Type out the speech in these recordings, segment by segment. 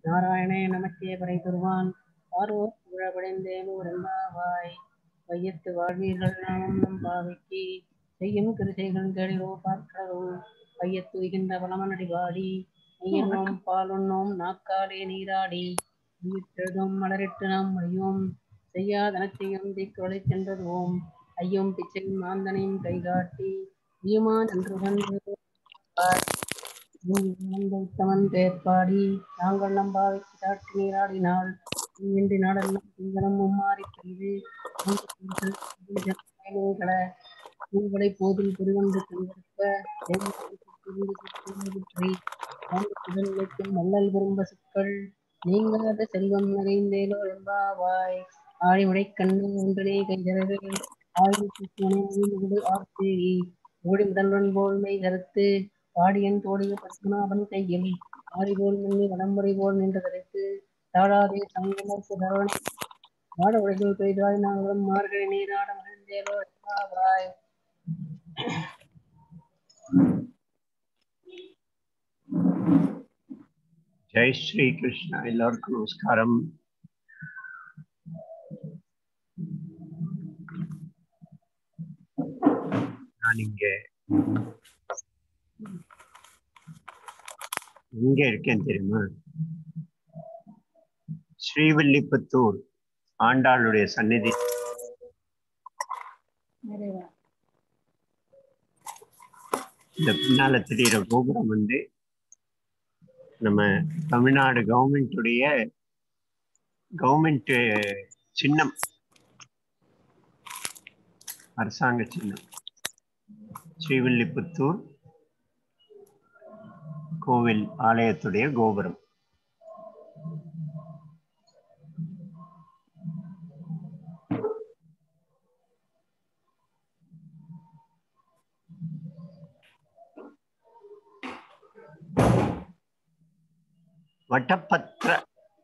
நாராயணே நமக்கே பறை தருவான் பார்வோர் புகழபடைந்தேனூர் எம்பாவாய் வையத்து வாழ்வீர்கள் நாமும் நம் பாவைக்கு செய்யும் கிருசைகள் கேளிரோ பார்க்கிறோம் வையத்து உய்கின்ற வளமனடி வாடி நெய்யன்னோம் பாலுண்ணோம் நாக்காலே நீராடி உயிர்த்தெழுதும் மலரிட்டு நாம் மொழியோம் செய்யாதனத்தையும் தீக்குறளை சென்றதுவோம் ஐயும் பிச்சையும் மாந்தனையும் கைகாட்டி ஈமா நன்று உத்தமன் பேர்பாடி நாங்கள் நம்பாவைக்கு சாட்சி நீராடினால் இன்றி நாடெல்லாம் திங்களும் மும்மாறி பெய்து உங்களை போதில் பெருவந்து கண்கொடுக்க மல்லல் விரும்ப சிக்கள் நீங்காத செல்வம் நிறைந்தேலோ எம்பாவாய் ஆழிமுடை கண்ணு ஒன்றனே கைதரவே ஆயுள் ஆர்த்தேரி ஓடி முதல்வன் போல் மெய் கருத்து பாடியன் தோடிய பத்மநாபன் கையில் ஆடி போல் மின்னி வடம்புரை போல் நின்று கரைத்து தாழாதே சங்கமத்து தரவணை ஆட உடைகள் பெய்தாய் நாங்களும் மார்கழி நீராட மகிழ்ந்தேலோ எம்பாவாய் ஜெய் ஸ்ரீ கிருஷ்ணா எல்லாருக்கும் நமஸ்காரம் நான் இங்க எங்க இருக்கேன் தெரியுமா ஸ்ரீவில்லிபுத்தூர் ஆண்டாளுடைய சந்நிதி இந்த பின்னால தெரிகிற கோபுரம் வந்து நம்ம தமிழ்நாடு கவர்மெண்ட்டுடைய கவர்மெண்ட் சின்னம் அரசாங்க சின்னம் ஸ்ரீவில்லிபுத்தூர் கோவில் ஆலயத்துடைய கோபுரம் வட்டப்பத்திர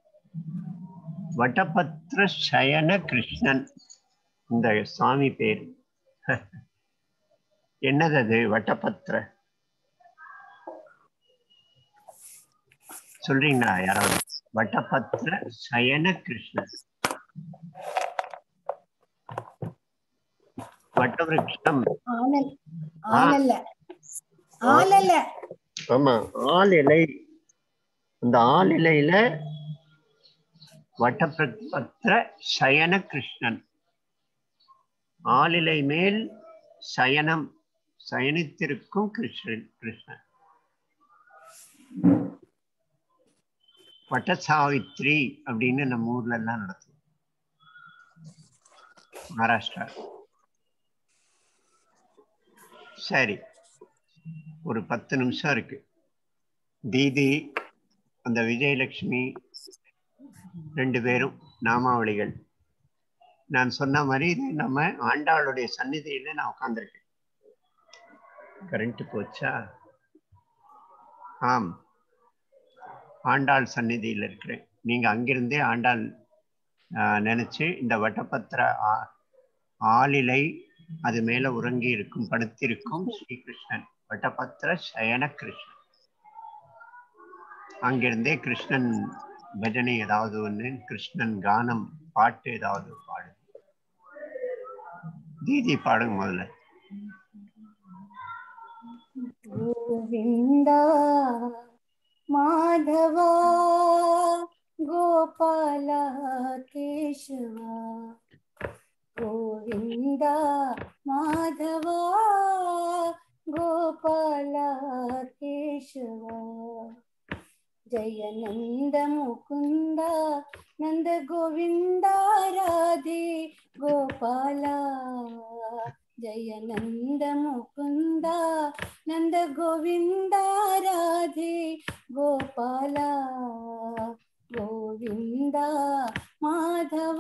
வட்டபத்ர சயன கிருஷ்ணன் இந்த சுவாமி பேர் என்னது அது வட்டபத்ர சொல்றீங்களா யாராவது வட்டபத்ர சயன கிருஷ்ணன் வட்டவிருட்சம் ஆனல் ஆனல்ல ஆனல்ல ஆமா ஆள் இலை அந்த ஆள் இலையில வட்டபத்ர சயன கிருஷ்ணன் ஆளிலை மேல் சயனம் சயனித்திருக்கும் கிருஷ்ணன் கிருஷ்ணன் வட்ட சாவித்ரி அப்படின்னு நம்ம ஊர்ல எல்லாம் நடத்தும் மகாராஷ்டிரா சரி ஒரு பத்து நிமிஷம் இருக்கு தீதி அந்த விஜயலட்சுமி ரெண்டு பேரும் நாமாவளிகள் நான் சொன்ன மாதிரி இது நம்ம ஆண்டாளுடைய சந்நிதியில நான் உட்கார்ந்துருக்கேன் கரண்ட் போச்சா ஆம் ஆண்டாள் சந்நிதியில் இருக்கிறேன் நீங்க அங்கிருந்தே ஆண்டாள் ஆஹ், நினைச்சு இந்த வட்டபத்திர ஆ- ஆளிலை அது மேல உறங்கி இருக்கும் படுத்திருக்கும் ஸ்ரீகிருஷ்ணன் வட்டபத்திர சயன கிருஷ்ணன் அங்கிருந்தே கிருஷ்ணன் பஜனை ஏதாவது ஒண்ணு கிருஷ்ணன் கானம் பாட்டு ஏதாவது பாடு தீதி பாடுங்க முதல்ல ಗೋವಿಂದ ಮಾಧವ ಗೋಪಾಲ ಕೇಶವ ಗೋವಿಂದ ಮಾಧವ ಗೋಪಾಲ ಕೇಶವ ಜಯ ನಂದ ಮುಕುಂದ ನಂದ ಗೋವಿಂದ ರಾಧೆ ಗೋಪಾಲ ಜಯ ನಂದ ಮುಕುಂದ ನಂದ ಗೋವಿಂದ ರಾಧೆ ಗೋಪಾಲ ಗೋವಿಂದ ಮಾಧವ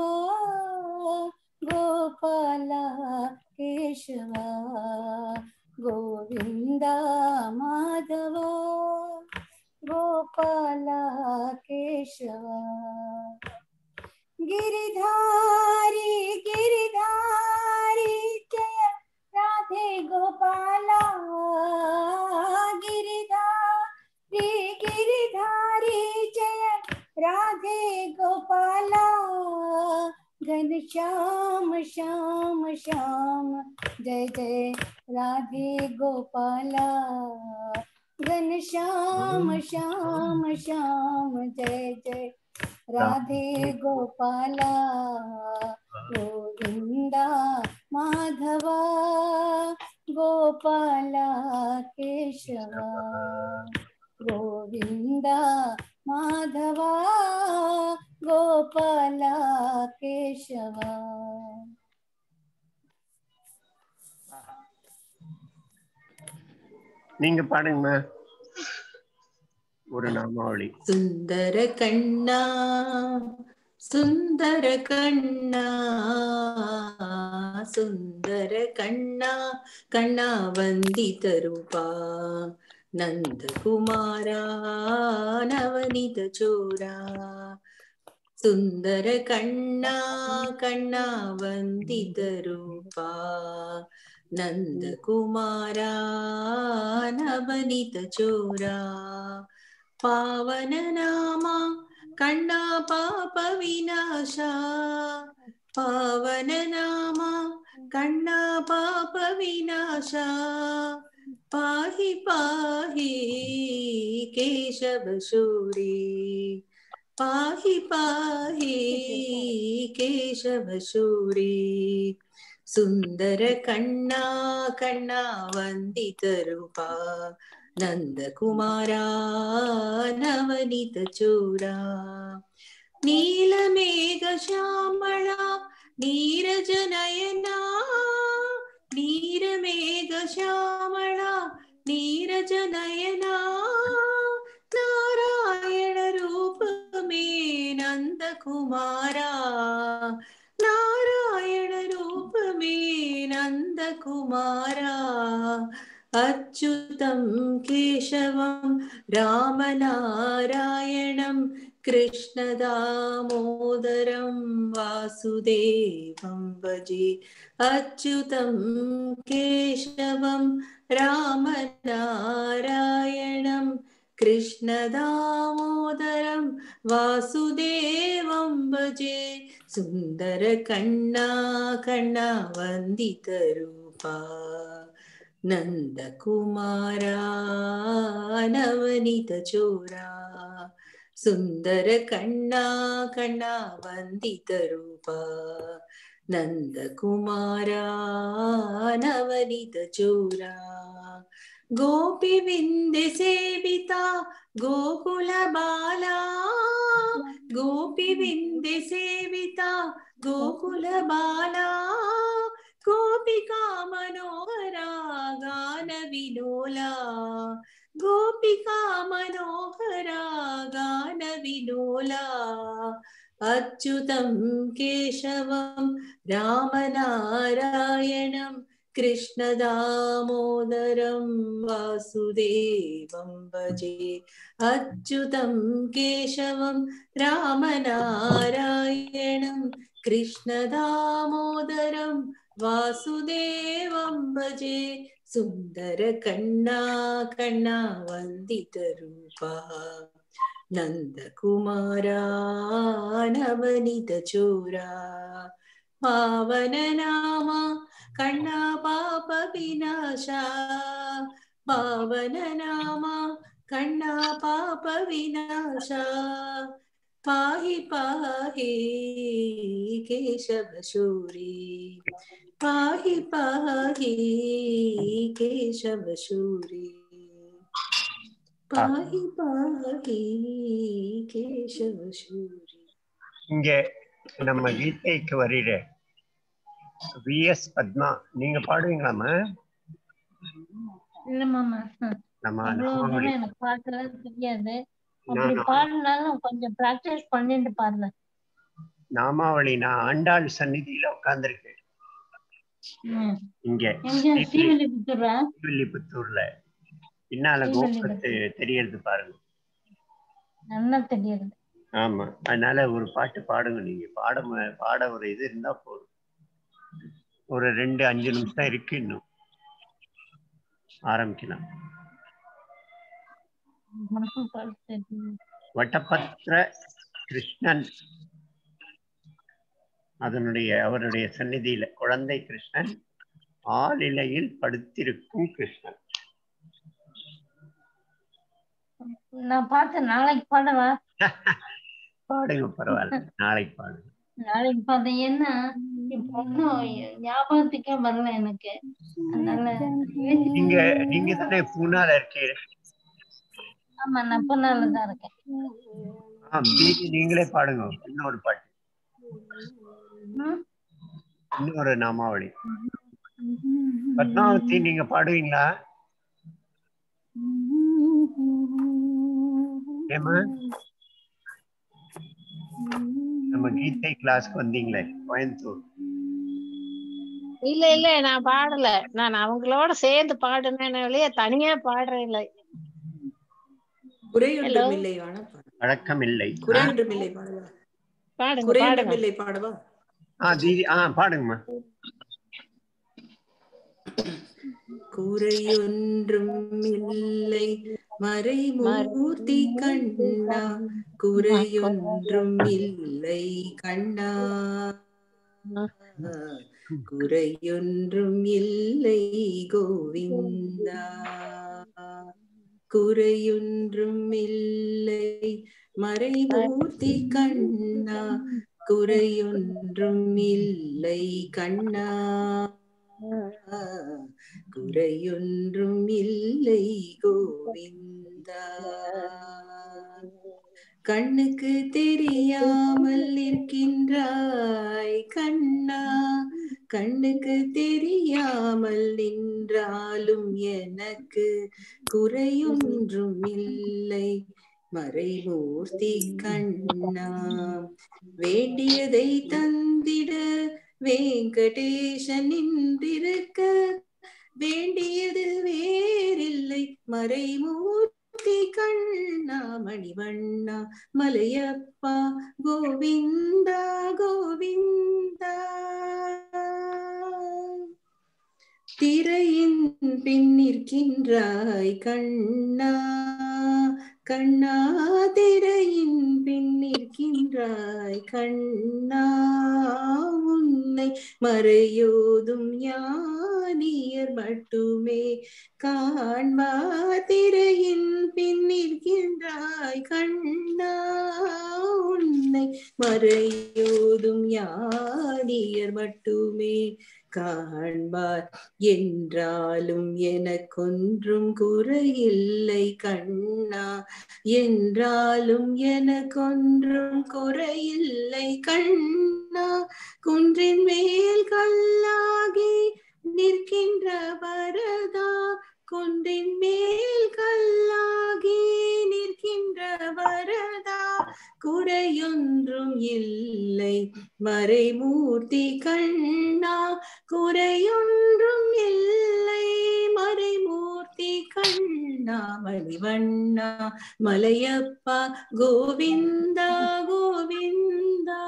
ಗೋಪಾಲ ಕೇಶವ ಗೋವಿಂದ ಮಾಧವ ಗೋಪಾಲ ಕೇಶವ ಗಿರಿಧಾರಿ ಗಿರಿಧಾರಿ ಜಯ ರಾಧೆ ಗೋಪಾಲ ಗಿರಿಧಾರಿ ಗಿರಿಧಾರಿ ಜಯ राधे गोपाला घन श्याम श्याम श्याम जय जय राधे गोपाला घन श्याम श्याम श्याम जय जय राधे गोपाला गोविंदा माधवा गोपाला केशवा गोविंदा माधवा गोपाला केशवा நீங்க பாடுங்கம்மா ஒரு நாமாவளி சுந்தர கண்ணா சுந்தர கண்ணா சுந்தர கண்ணா கண்ணா ವಂದಿತ ರೂಪಾ ನಂದಕುಮಾರ ನವನಿತ ಚೋರ ಸುಂದರ ಕಣ್ಣಾ ಕಣ್ಣಾ ವಂದಿತ ರೂಪಾ ನಂದಕುಮಾರ ನವನಿತ ಚೋರ ಪಾವನ ನಾಮ ಕಣ್ಣ ಪಾಪ ವಿನಾಶ ಪಾವನ ನಾಮ ಕಣ್ಣ ಪಾಪ ವಿನಾಶ ಪಾಹಿ ಪಾಹಿ ಕೇಶವ ಶೂರಿ ಪಾಹಿ ಪಾಹಿ ಕೇಶವ ಶೂರಿ ಸುಂದರ ಕಣ್ಣ ಕಣ್ಣ ವಂದಿತ ರೂಪ ನಂದಕುಮಾರ ನವನಿತ ಚೂರ ನೀಲಮೇಘ ಶ್ಯಾಮಳ ನೀರಜ ನಯನ ನೀರಮೇಘ ಶ್ಯಾಮಳ ನೀರಜ ನಯನ ನಾರಾಯಣ ರೂಪ ಮೇ ನಂದ ಕುಮಾರ ನಾರಾಯಣ ರೂಪ ಮೇ ನಂದ ಕುಮಾರ अच्युतं केशवं रामनारायणं कृष्णदामोदरं वासुदेवं भजे अच्युतं केशवं रामनारायणं कृष्णदामोदरं वासुदेवं भजे सुन्दरकण्णा कण्णा वन्दितरूपा नन्दकुमारा नवनीतचोरा सुन्दरकण्णा कण्णा वन्दितरूपा नन्दकुमारा नवनीतचोरा गोपीविन्दसेविता गोकुलबाला गोपीविन्दसेविता गोकुलबाला गोपिका मनोहरा गानविनोला गोपिका मनोहरा गानविनोला अच्युतं केशवं रामनारायणं कृष्णदामोदरं वासुदेवं भजे अच्युतं केशवं रामनारायणं कृष्णदामोदरं वासुदेवं भजे सुन्दरकण्णा कण्णा वन्दितरूपा नन्दकुमारा नवनीतचोरा पावननाम कण्णा पापविनाशा पावननाम कण्णा पापविनाशा पाहि पाहि केशवशूरी पाहि पाहि केशवशूरी पाहि पाहि केशवशूरी இங்க நம்ம கீதைக்கு வரிற வி எஸ் பத்மா நீங்க பாடுவீங்களாமா இல்ல மாமா நம்ம அவ்வளவு நாமாவளி தூரம் எனக்கு பாக்கலாம் தெரியாது அப்படி நான் பாடினாலும் கொஞ்சம் பிராக்டிஸ் பண்ணிட்டு பாருங்க நாமாவளி நான் ஆண்டாள் சந்நிதியில உட்கார்ந்துருக்கேன் ம். இங்க எங்க ஸ்ரீவில்லிபுத்தூரா ஸ்ரீவில்லிபுத்தூர்ல பின்னால கோபுரத்து தெரியறது பாருங்க நல்லா தெரியுது ஆமா அதனால ஒரு பாட்டு பாடுங்க நீங்க பாட ம- பாட ஒரு இது இருந்தா போதும் ஒரு ரெண்டு அஞ்சு நிமிஷம் இருக்கு இன்னும் ஆரம்பிக்கலாம் எனக்கும் பாட தெரியும். வட்டப்பத்திர கிருஷ்ணன் அதனுடைய அவருடைய சந்நிதியில குழந்தை கிருஷ்ணன் ஆளிலையில் படுத்திருக்கும் கிருஷ்ணன் நான் பார்த்தேன் நாளைக்கு பாடவா பாடுங்க பரவாயில்ல நாளைக்கு பாடுங்க நாளைக்கு பார்த்தேன் ஏன்னா இப்போ ஒன்றும் ஞாபகத்துக்கே வரல எனக்கு அதனால நீங்க நீங்க தானே பூனால இருக்கீங்க ஆமா நான் பொண்ணால தான் இருக்கேன் ஆ மீதி நீங்களே பாடுங்க இன்னொரு பாட்டு ம்? இன்னொரு நாமாவளி பத்மாவதி நீங்க பாடுவீங்களா ஏமா நம்ம கீதை கிளாஸ்க்கு வந்தீங்களே கோயம்புத்தூர் இல்ல இல்ல நான் பாடல நான் அவங்களோட சேர்ந்து பாடுனேனே வெளியே தனியா பாடுறேன் இல்ல குறையொன்றும் இல்லை வேணா பாடு. வழக்கம் இல்லை குறையொன்றும் இல்லை பாடவா பாடுங்க குறையொன்றும் பாடுங்க இல்லை பாடவா ஆ தீதி ஆ பாடுங்கம்மா குறையொன்றும் இல்லை மறைமூர்த்தி கண்ணா குறையொன்றும் இல்லை கண்ணா குறையொன்றும் இல்லை கோவிந்தா குறையொன்றும் இல்லை மறைமூர்த்தி கண்ணா குறையொன்றும் இல்லை கண்ணா குறையொன்றும் இல்லை கோவிந்தா கண்ணுக்கு தெரியாமல் இருக்கின்றாய் கண்ணா கண்ணுக்கு தெரியாமல் நின்றாலும் எனக்கு குறையொன்றும் இல்லை மறைமூர்த்தி கண்ணா வேண்டியதை தந்திட வெங்கடேசன் நின்றிருக்க வேண்டியது வேறில்லை மறைமூர்த்தி கண்ணா மணிவண்ணா மலையப்பா கோவிந்தா கோவிந்தா திரையின் பின் நிற்கின்றாய் கண்ணா கண்ணா திரையின் பின் நிற்கின்றாய் கண்ணா உன்னை மறையோதும் ஞானியர் மட்டுமே காண்பா திரையின் பின் நிற்கின்றாய் கண்ணா உன்னை மறையோதும் ஞானியர் மட்டுமே காண்பார் என்றாலும் எனக்கொன்றும் குறையில்லை கண்ணா என்றாலும் எனக்கொன்றும் குறையில்லை கண்ணா குன்றின் மேல் கல்லாகி நிற்கின்ற வரதா குன்றின் மேல் கல்லாகி நிற்கின்ற வரதா குறையொன்றும் இல்லை மறைமூர்த்தி கண்ணா குறையொன்றும் இல்லை மறைமூர்த்தி கண்ணா மணிவண்ணா மலையப்பா கோவிந்தா கோவிந்தா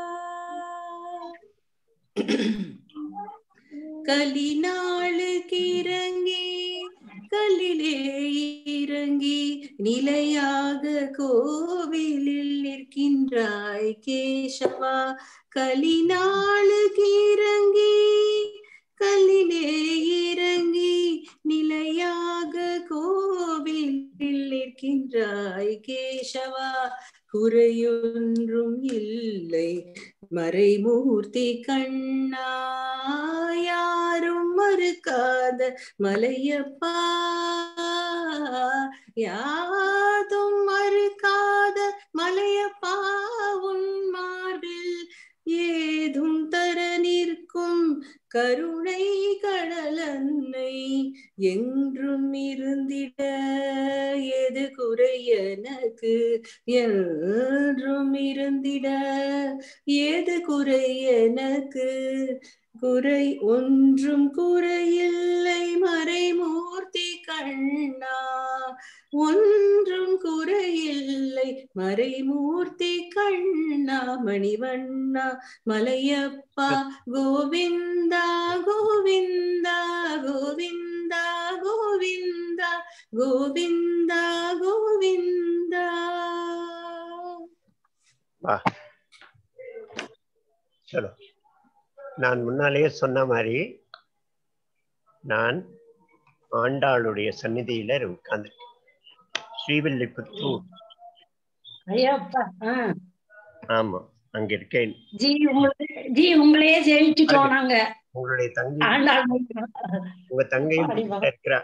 கலினாளுக்கு இறங்கி கல்லிலே இறங்கி நிலையாக கோவிலில் நிற்கின்றாய் கேசவா கலினாளுக்கு இறங்கி கல்லிலே இறங்கி நிலையாக கோவிலில் நிற்கின்றாய் கேசவா குறையொன்றும் இல்லை மறைமூர்த்தி கண்ணா யாரும் மறுக்காத மலையப்பா யாதும் மறுக்காத மலையப்பா உன் மார்பில் ஏதும் தர நிற்கும் கருணை கடலன்னை என்றும் இருந்திட எது குறை எனக்கு என்றும் இருந்திட ஏது குறை எனக்கு குறை ஒன்றும் குறையில்லை மறைமூர்த்தி கண்ணா ஒன்றும் குறையில்லை மறைமூர்த்தி கண்ணா மணிவண்ணா மலையப்பா கோவிந்தா கோவிந்தா கோவிந்தா கோவிந்தா கோவிந்தா கோவிந்தா வா சலோ நான் முன்னாலேயே சொன்ன மாதிரி நான் ஆண்டாளுடைய சந்நிதியில உட்கார்ந்துருக்கேன் ஸ்ரீவில்லிபுத்தூர் ஐயப்பா ஆ. ஆமா அங்க இருக்கேன் ஜி உங்களை ஜி உங்களையே ஜெயிச்சுட்டோம் நாங்க உங்களுடைய தங்கை ஆண்டாள் உங்க தங்கையும் பாடி வா. இருக்கிறா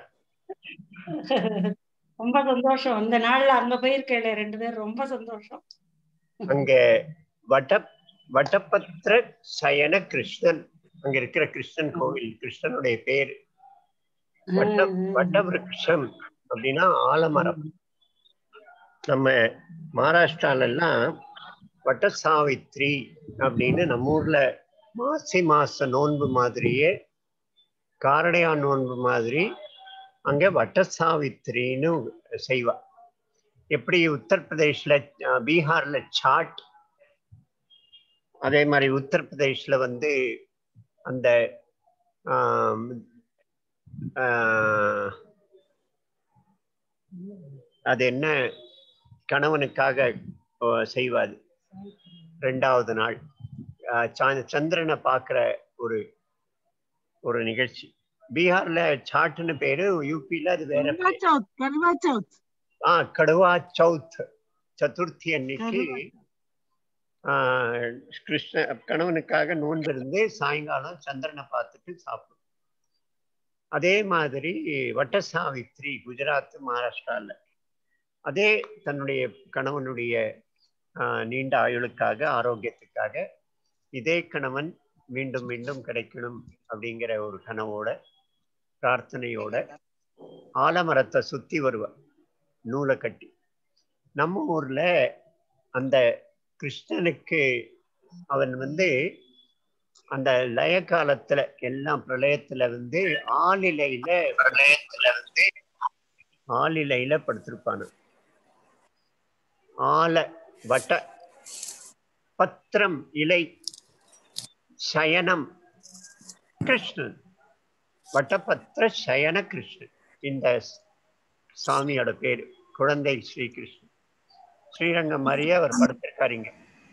ரொம்ப சந்தோஷம் அந்த நாள்ல அங்க போயிருக்கேன் ரெண்டு பேரும் ரொம்ப சந்தோஷம் அங்க வட வடபத்திர சயன கிருஷ்ணன் அங்க இருக்கிற கிருஷ்ணன் கோவில் கிருஷ்ணனுடைய பேர் வட்ட வட்டவிருட்சம் அப்படின்னா ஆலமரம் நம்ம மகாராஷ்டிரால எல்லாம் வட்ட சாவித்ரி அப்படின்னு நம்ம ஊர்ல மாசி மாச நோன்பு மாதிரியே காரடையா நோன்பு மாதிரி அங்க வட்ட சாவித்திரின்னு செய்வா எப்படி உத்தரப்பிரதேஷ்ல அஹ், பீகார்ல சாட் அதே மாதிரி உத்தரப்பிரதேஷ்ல வந்து அந்த ஆம், ஆஹ், அது என்ன கணவனுக்காக அஹ், செய்வாது ரெண்டாவது நாள் ஆஹ், சா- சந்திரனை பார்க்குற ஒரு ஒரு நிகழ்ச்சி பீகார்ல சாட்டுன்னு பேரு யூபில அது வேற करवा பேரு. चौथ करवा चौथ ஆ கடுவா சௌத் சதுர்த்தி அன்னைக்கு கடுவா. ஆஹ், கிருஷ்ண கணவனுக்காக நோன்பு இருந்து சாயங்காலம் சந்திரனை பார்த்துட்டு சாப்பிடும் அதே மாதிரி வட்ட சாவித்ரி குஜராத் மகாராஷ்டிரால அதே தன்னுடைய கணவனுடைய ஆஹ், நீண்ட ஆயுளுக்காக ஆரோக்கியத்துக்காக இதே கணவன் மீண்டும் மீண்டும் கிடைக்கணும் அப்படிங்கிற ஒரு கனவோட பிரார்த்தனையோட ஆலமரத்தை சுத்தி வருவா நூலை கட்டி நம்ம ஊர்ல அந்த கிருஷ்ணனுக்கு அவன் வந்து அந்த லய காலத்துல எல்லாம் பிரளயத்துல வந்து ஆளிலையில பிரளயத்துல வந்து ஆளிலையில படுத்திருப்பானு ஆல வட்ட பத்திரம் இலை சயனம் கிருஷ்ணன் வட்டபத்திர சயன கிருஷ்ணன் இந்த சாமியோட பேரு குழந்தை ஸ்ரீகிருஷ்ணன் ஸ்ரீரங்கம் மாதிரியே அவர் படுத்திருக்காருங்க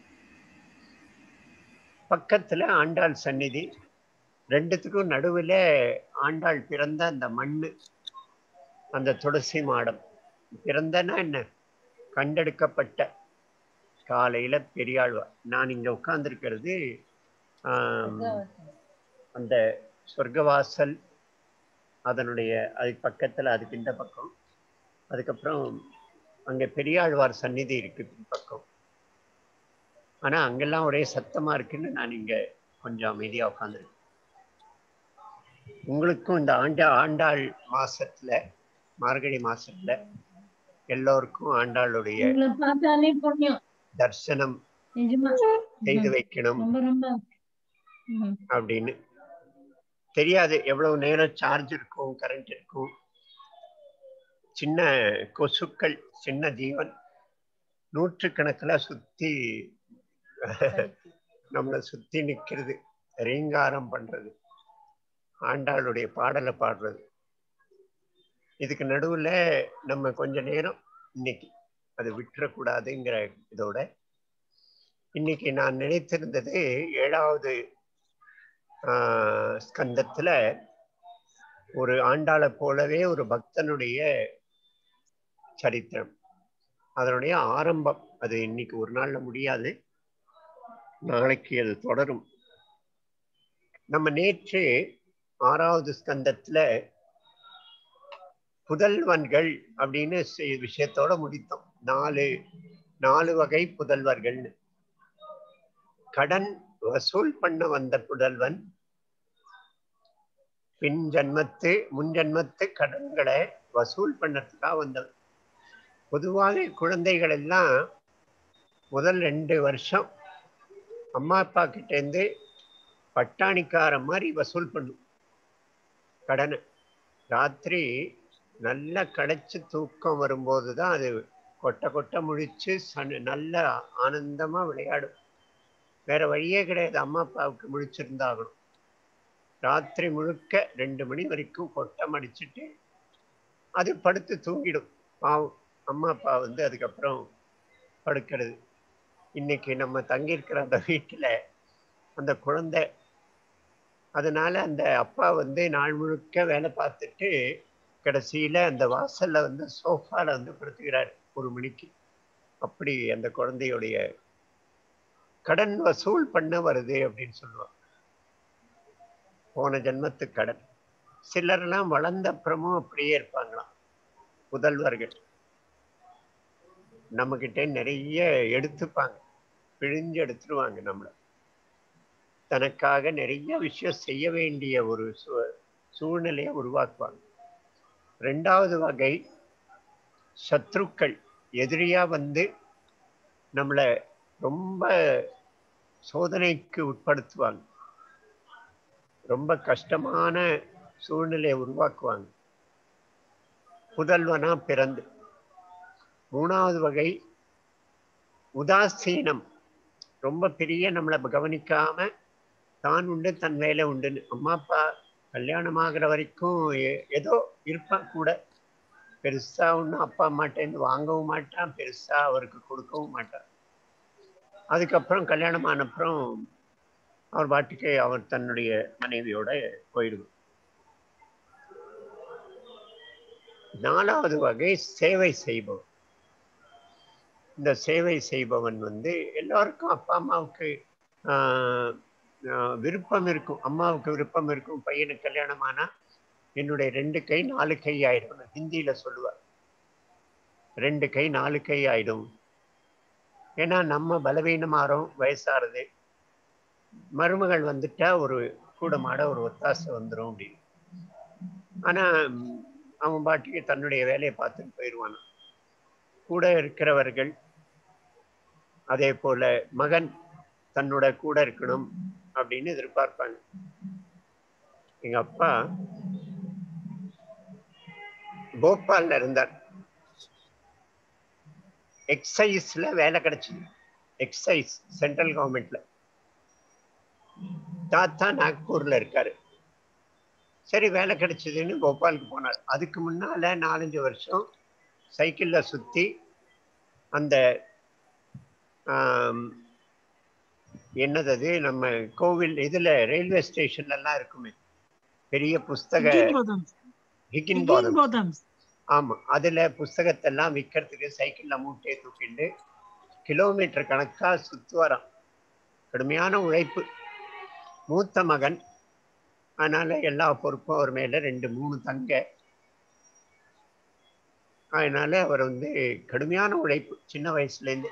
பக்கத்துல ஆண்டாள் சந்நிதி ரெண்டுத்துக்கும் நடுவுல ஆண்டாள் பிறந்த அந்த மண்ணு அந்த துளசி மாடம் பிறந்தனா என்ன கண்டெடுக்கப்பட்ட காலையில பெரியாழ்வா நான் இங்க உட்கார்ந்துருக்கிறது அந்த சொர்க்கவாசல் அதனுடைய அதுக்கு பக்கத்துல அதுக்கு இந்த பக்கம் அதுக்கப்புறம் அங்க பெரியாழ்வார் சந்நிதி இருக்கு பக்கம் ஆனா அங்கெல்லாம் ஒரே சத்தமா இருக்குன்னு நான் இங்க கொஞ்சம் அமைதியா உட்காந்துருக்கேன் உங்களுக்கும் இந்த ஆண்டா ஆண்டாள் மாசத்துல மார்கழி மாசத்துல எல்லோருக்கும் ஆண்டாளுடைய உங்களை பார்த்தாலே புண்ணியம் தர்சனம் நிஜமா செய்து ம். வைக்கணும் ரொம்ப ரொம்ப ம். அப்படின்னு தெரியாது எவ்வளவு நேரம் சார்ஜ் இருக்கும் கரண்ட் இருக்கும் சின்ன கொசுக்கள் சின்ன ஜீவன் நூற்றுக்கணக்கில் சுத்தி நம்மளை சுத்தி நிக்கிறது ரீங்காரம் பண்றது ஆண்டாளுடைய பாடலை பாடுறது இதுக்கு நடுவுல நம்ம கொஞ்ச நேரம் இன்னைக்கு அது விட்டுறக்கூடாதுங்கிற இதோட இன்னைக்கு நான் நினைத்திருந்தது ஏழாவது ஆஹ், ஸ்கந்தத்துல ஒரு ஆண்டாளை போலவே ஒரு பக்தனுடைய சரித்திரம் அதனுடைய ஆரம்பம் அது இன்னைக்கு ஒரு நாள்ல முடியாது நாளைக்கு அது தொடரும் நம்ம நேற்று ஆறாவது ஸ்கந்தத்துல புதல்வன்கள் அப்படின்னு செ- விஷயத்தோட முடித்தோம் நாலு நாலு வகை புதல்வர்கள்னு கடன் வசூல் பண்ண வந்த புதல்வன் பின் ஜன்மத்து முன் ஜன்மத்து கடன்களை வசூல் பண்ணறதுக்காக வந்தவன் பொதுவாக குழந்தைகள் எல்லாம் முதல் ரெண்டு வருஷம் அம்மா அப்பா கிட்ட இருந்து பட்டாணிக்கார மாதிரி வசூல் பண்ணும் கடனை ராத்திரி நல்லா களைச்சு தூக்கம் வரும்போது தான் அது கொட்டை கொட்டை முழிச்சு சன நல்ல ஆனந்தமா விளையாடும் வேற வழியே கிடையாது அம்மா அப்பாவுக்கு முழிச்சிருந்தாகணும் ராத்திரி முழுக்க ரெண்டு மணி வரைக்கும் கொட்டம் அடிச்சுட்டு அது படுத்து தூங்கிடும் பாவம் அம்மா அப்பா வந்து அதுக்கப்புறம் படுக்கிறது இன்னைக்கு நம்ம தங்கியிருக்கிற அந்த வீட்டில் அந்த குழந்தை அதனால அந்த அப்பா வந்து நாள் முழுக்க வேலை பார்த்துட்டு கடைசியில அந்த வாசல்ல வந்து சோஃபால வந்து படுத்துக்கிறார் ஒரு மணிக்கு அப்படி அந்த குழந்தையுடைய கடன் வசூல் பண்ண வருது அப்படின்னு சொல்லுவாங்க போன ஜென்மத்து கடன் சிலர்லாம் வளர்ந்த அப்புறமும் அப்படியே இருப்பாங்களாம் புதல்வர்கள் நம்ம கிட்ட நிறைய எடுத்துப்பாங்க பிழிஞ்சு எடுத்துருவாங்க நம்மள தனக்காக நிறைய விஷயம் செய்ய வேண்டிய ஒரு சூ- சூழ்நிலையை உருவாக்குவாங்க ரெண்டாவது வகை சத்ருக்கள் எதிரியா வந்து நம்மளை ரொம்ப சோதனைக்கு உட்படுத்துவாங்க ரொம்ப கஷ்டமான சூழ்நிலையை உருவாக்குவாங்க புதல்வனா பிறந்து மூணாவது வகை உதாசீனம் ரொம்ப பெரிய நம்மளை கவனிக்காம தான் உண்டு தன் வேலை உண்டுன்னு அம்மா அப்பா கல்யாணம் ஆகுற வரைக்கும் எ- ஏதோ இருப்பான் கூட பெருசா ஒன்றும் அப்பா அம்மாட்டேருந்து வாங்கவும் மாட்டான் பெருசா அவருக்கு கொடுக்கவும் மாட்டான் அதுக்கப்புறம் கல்யாணம் ஆன அப்புறம் அவர் பாட்டுக்கு அவர் தன்னுடைய மனைவியோட போயிடுவார் நாலாவது வகை சேவை செய்பவன் இந்த சேவை செய்பவன் வந்து எல்லாருக்கும் அப்பா அம்மாவுக்கு ஆஹ், ஆஹ், விருப்பம் இருக்கும் அம்மாவுக்கு விருப்பம் இருக்கும் பையனுக்கு கல்யாணம் ஆனா என்னுடைய ரெண்டு கை நாலு கை ஆயிடும் ஹிந்தியில சொல்லுவார் ரெண்டு கை நாலு கை ஆயிடும் ஏன்னா நம்ம பலவீனமாறோம் வயசாறது மருமகள் வந்துட்டா ஒரு கூட மாட ஒரு ஒத்தாசை வந்துடும் அப்படின்னு ஆனா ம், அவன் பாட்டுக்கு தன்னுடைய வேலையை பார்த்துட்டு போயிடுவான் கூட இருக்கிறவர்கள் அதே போல மகன் தன்னோட கூட இருக்கணும் அப்படின்னு எதிர்பார்ப்பாங்க எங்க அப்பா போபால்ல இருந்தார் எக்ஸைஸ்ல வேலை கிடைச்சது எக்ஸைஸ் சென்ட்ரல் கவர்மெண்ட்ல தாத்தா நாக்பூர்ல இருக்காரு சரி வேலை கிடைச்சதுன்னு போபாலுக்கு போனார் அதுக்கு முன்னால நாலஞ்சு வருஷம் சைக்கிள்ல சுத்தி அந்த ஆம், என்னது அது நம்ம கோவில் இதுல ரயில்வே ஸ்டேஷன்ல எல்லாம் இருக்குமே பெரிய புஸ்தக Higginbotham's. ஹிகின் பாதம் Higginbotham's. ஆமா அதுல புஸ்தகத்தை எல்லாம் விற்கிறதுக்கு சைக்கிள்ல மூட்டையை தூக்கிண்டு கிலோமீட்டர் கணக்கா சுத்துவாராம் கடுமையான உழைப்பு மூத்த மகன் அதனால எல்லா பொறுப்பும் அவர் மேல ரெண்டு மூணு தங்க அதனால அவர் வந்து கடுமையான உழைப்பு சின்ன வயசுல இருந்து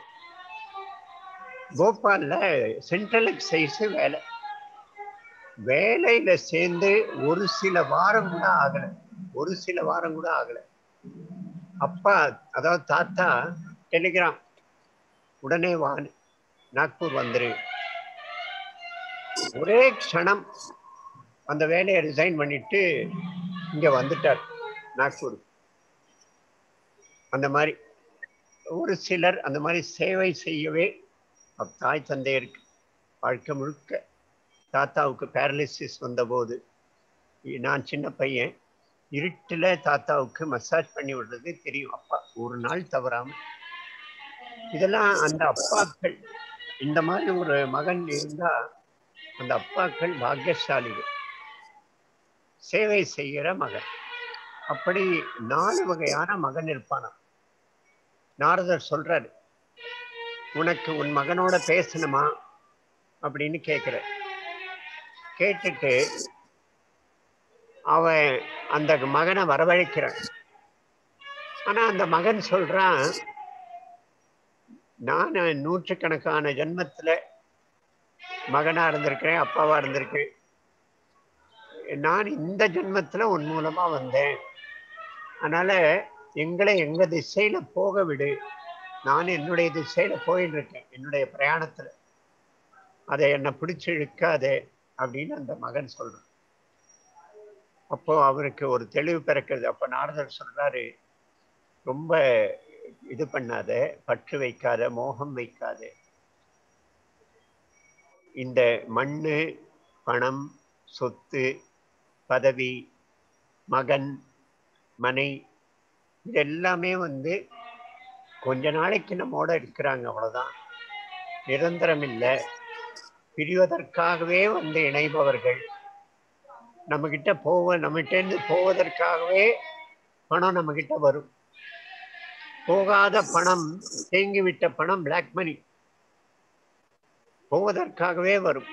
போபால்ல சென்ட்ரல் எக்ஸைஸ் வேலை வேலையில சேர்ந்து ஒரு சில வாரம் கூட ஆகல ஒரு சில வாரம் கூட ஆகல அப்பா அதாவது தாத்தா டெலிகிராம் உடனே வான்னு நாக்பூர் வந்துரு ஒரே க்ஷணம் அந்த வேலையை ரிசைன் பண்ணிட்டு இங்க வந்துட்டார் நாக்பூர் அந்த மாதிரி ஒரு சிலர் அந்த மாதிரி சேவை செய்யவே அப் தாய் தந்தையருக்கு வாழ்க்கை முழுக்க தாத்தாவுக்கு பேரலிசிஸ் வந்தபோது நான் சின்ன பையன் இருட்டுல தாத்தாவுக்கு மசாஜ் பண்ணி விடுறது தெரியும் அப்பா ஒரு நாள் தவறாம இதெல்லாம் அந்த அப்பாக்கள் இந்த மாதிரி ஒரு மகன் இருந்தா அந்த அப்பாக்கள் பாக்கியசாலிகள் சேவை செய்கிற மகன் அப்படி நாலு வகையான மகன் இருப்பானாம் நாரதர் சொல்றாரு உனக்கு உன் மகனோட பேசணுமா அப்படின்னு கேட்கிற கேட்டுட்டு அவன் அந்த மகனை வரவழைக்கிறான் ஆனா அந்த மகன் சொல்றான் நான் நூற்றுக்கணக்கான ஜென்மத்துல மகனா இருந்திருக்கிறேன் அப்பாவா இருந்திருக்கேன் நான் இந்த ஜென்மத்துல உன் மூலமா வந்தேன் அதனால எங்களை எங்க திசையில போக விடு நான் என்னுடைய திசையில போயிட்டு இருக்கேன் என்னுடைய பிரயாணத்துல அதை என்னை பிடிச்சு இழுக்காதே அப்படின்னு அந்த மகன் சொல்றான் அப்போ அவருக்கு ஒரு தெளிவு பிறக்கிறது அப்ப நாரதர் சொல்றாரு ரொம்ப இது பண்ணாத பற்று வைக்காத மோகம் வைக்காத இந்த மண்ணு பணம் சொத்து பதவி மகன் மனை இது எல்லாமே வந்து கொஞ்ச நாளைக்கு நம்மோட இருக்கிறாங்க அவ்வளவுதான் நிரந்தரம் இல்லை பிரிவதற்காகவே வந்து இணைபவர்கள் நம்ம கிட்ட போவ நம்மகிட்ட இருந்து போவதற்காகவே பணம் நம்ம கிட்ட வரும் போகாத பணம் தேங்கிவிட்ட பணம் பிளாக் மணி போவதற்காகவே வரும்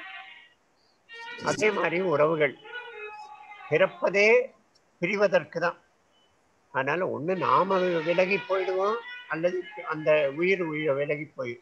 அதே மாதிரி உறவுகள் பிறப்பதே பிரிவதற்கு தான் அதனால ஒண்ணு நாம விலகி போயிடுவோம் அல்லது அந்த உயிர் உயிர் விலகி போயிடும்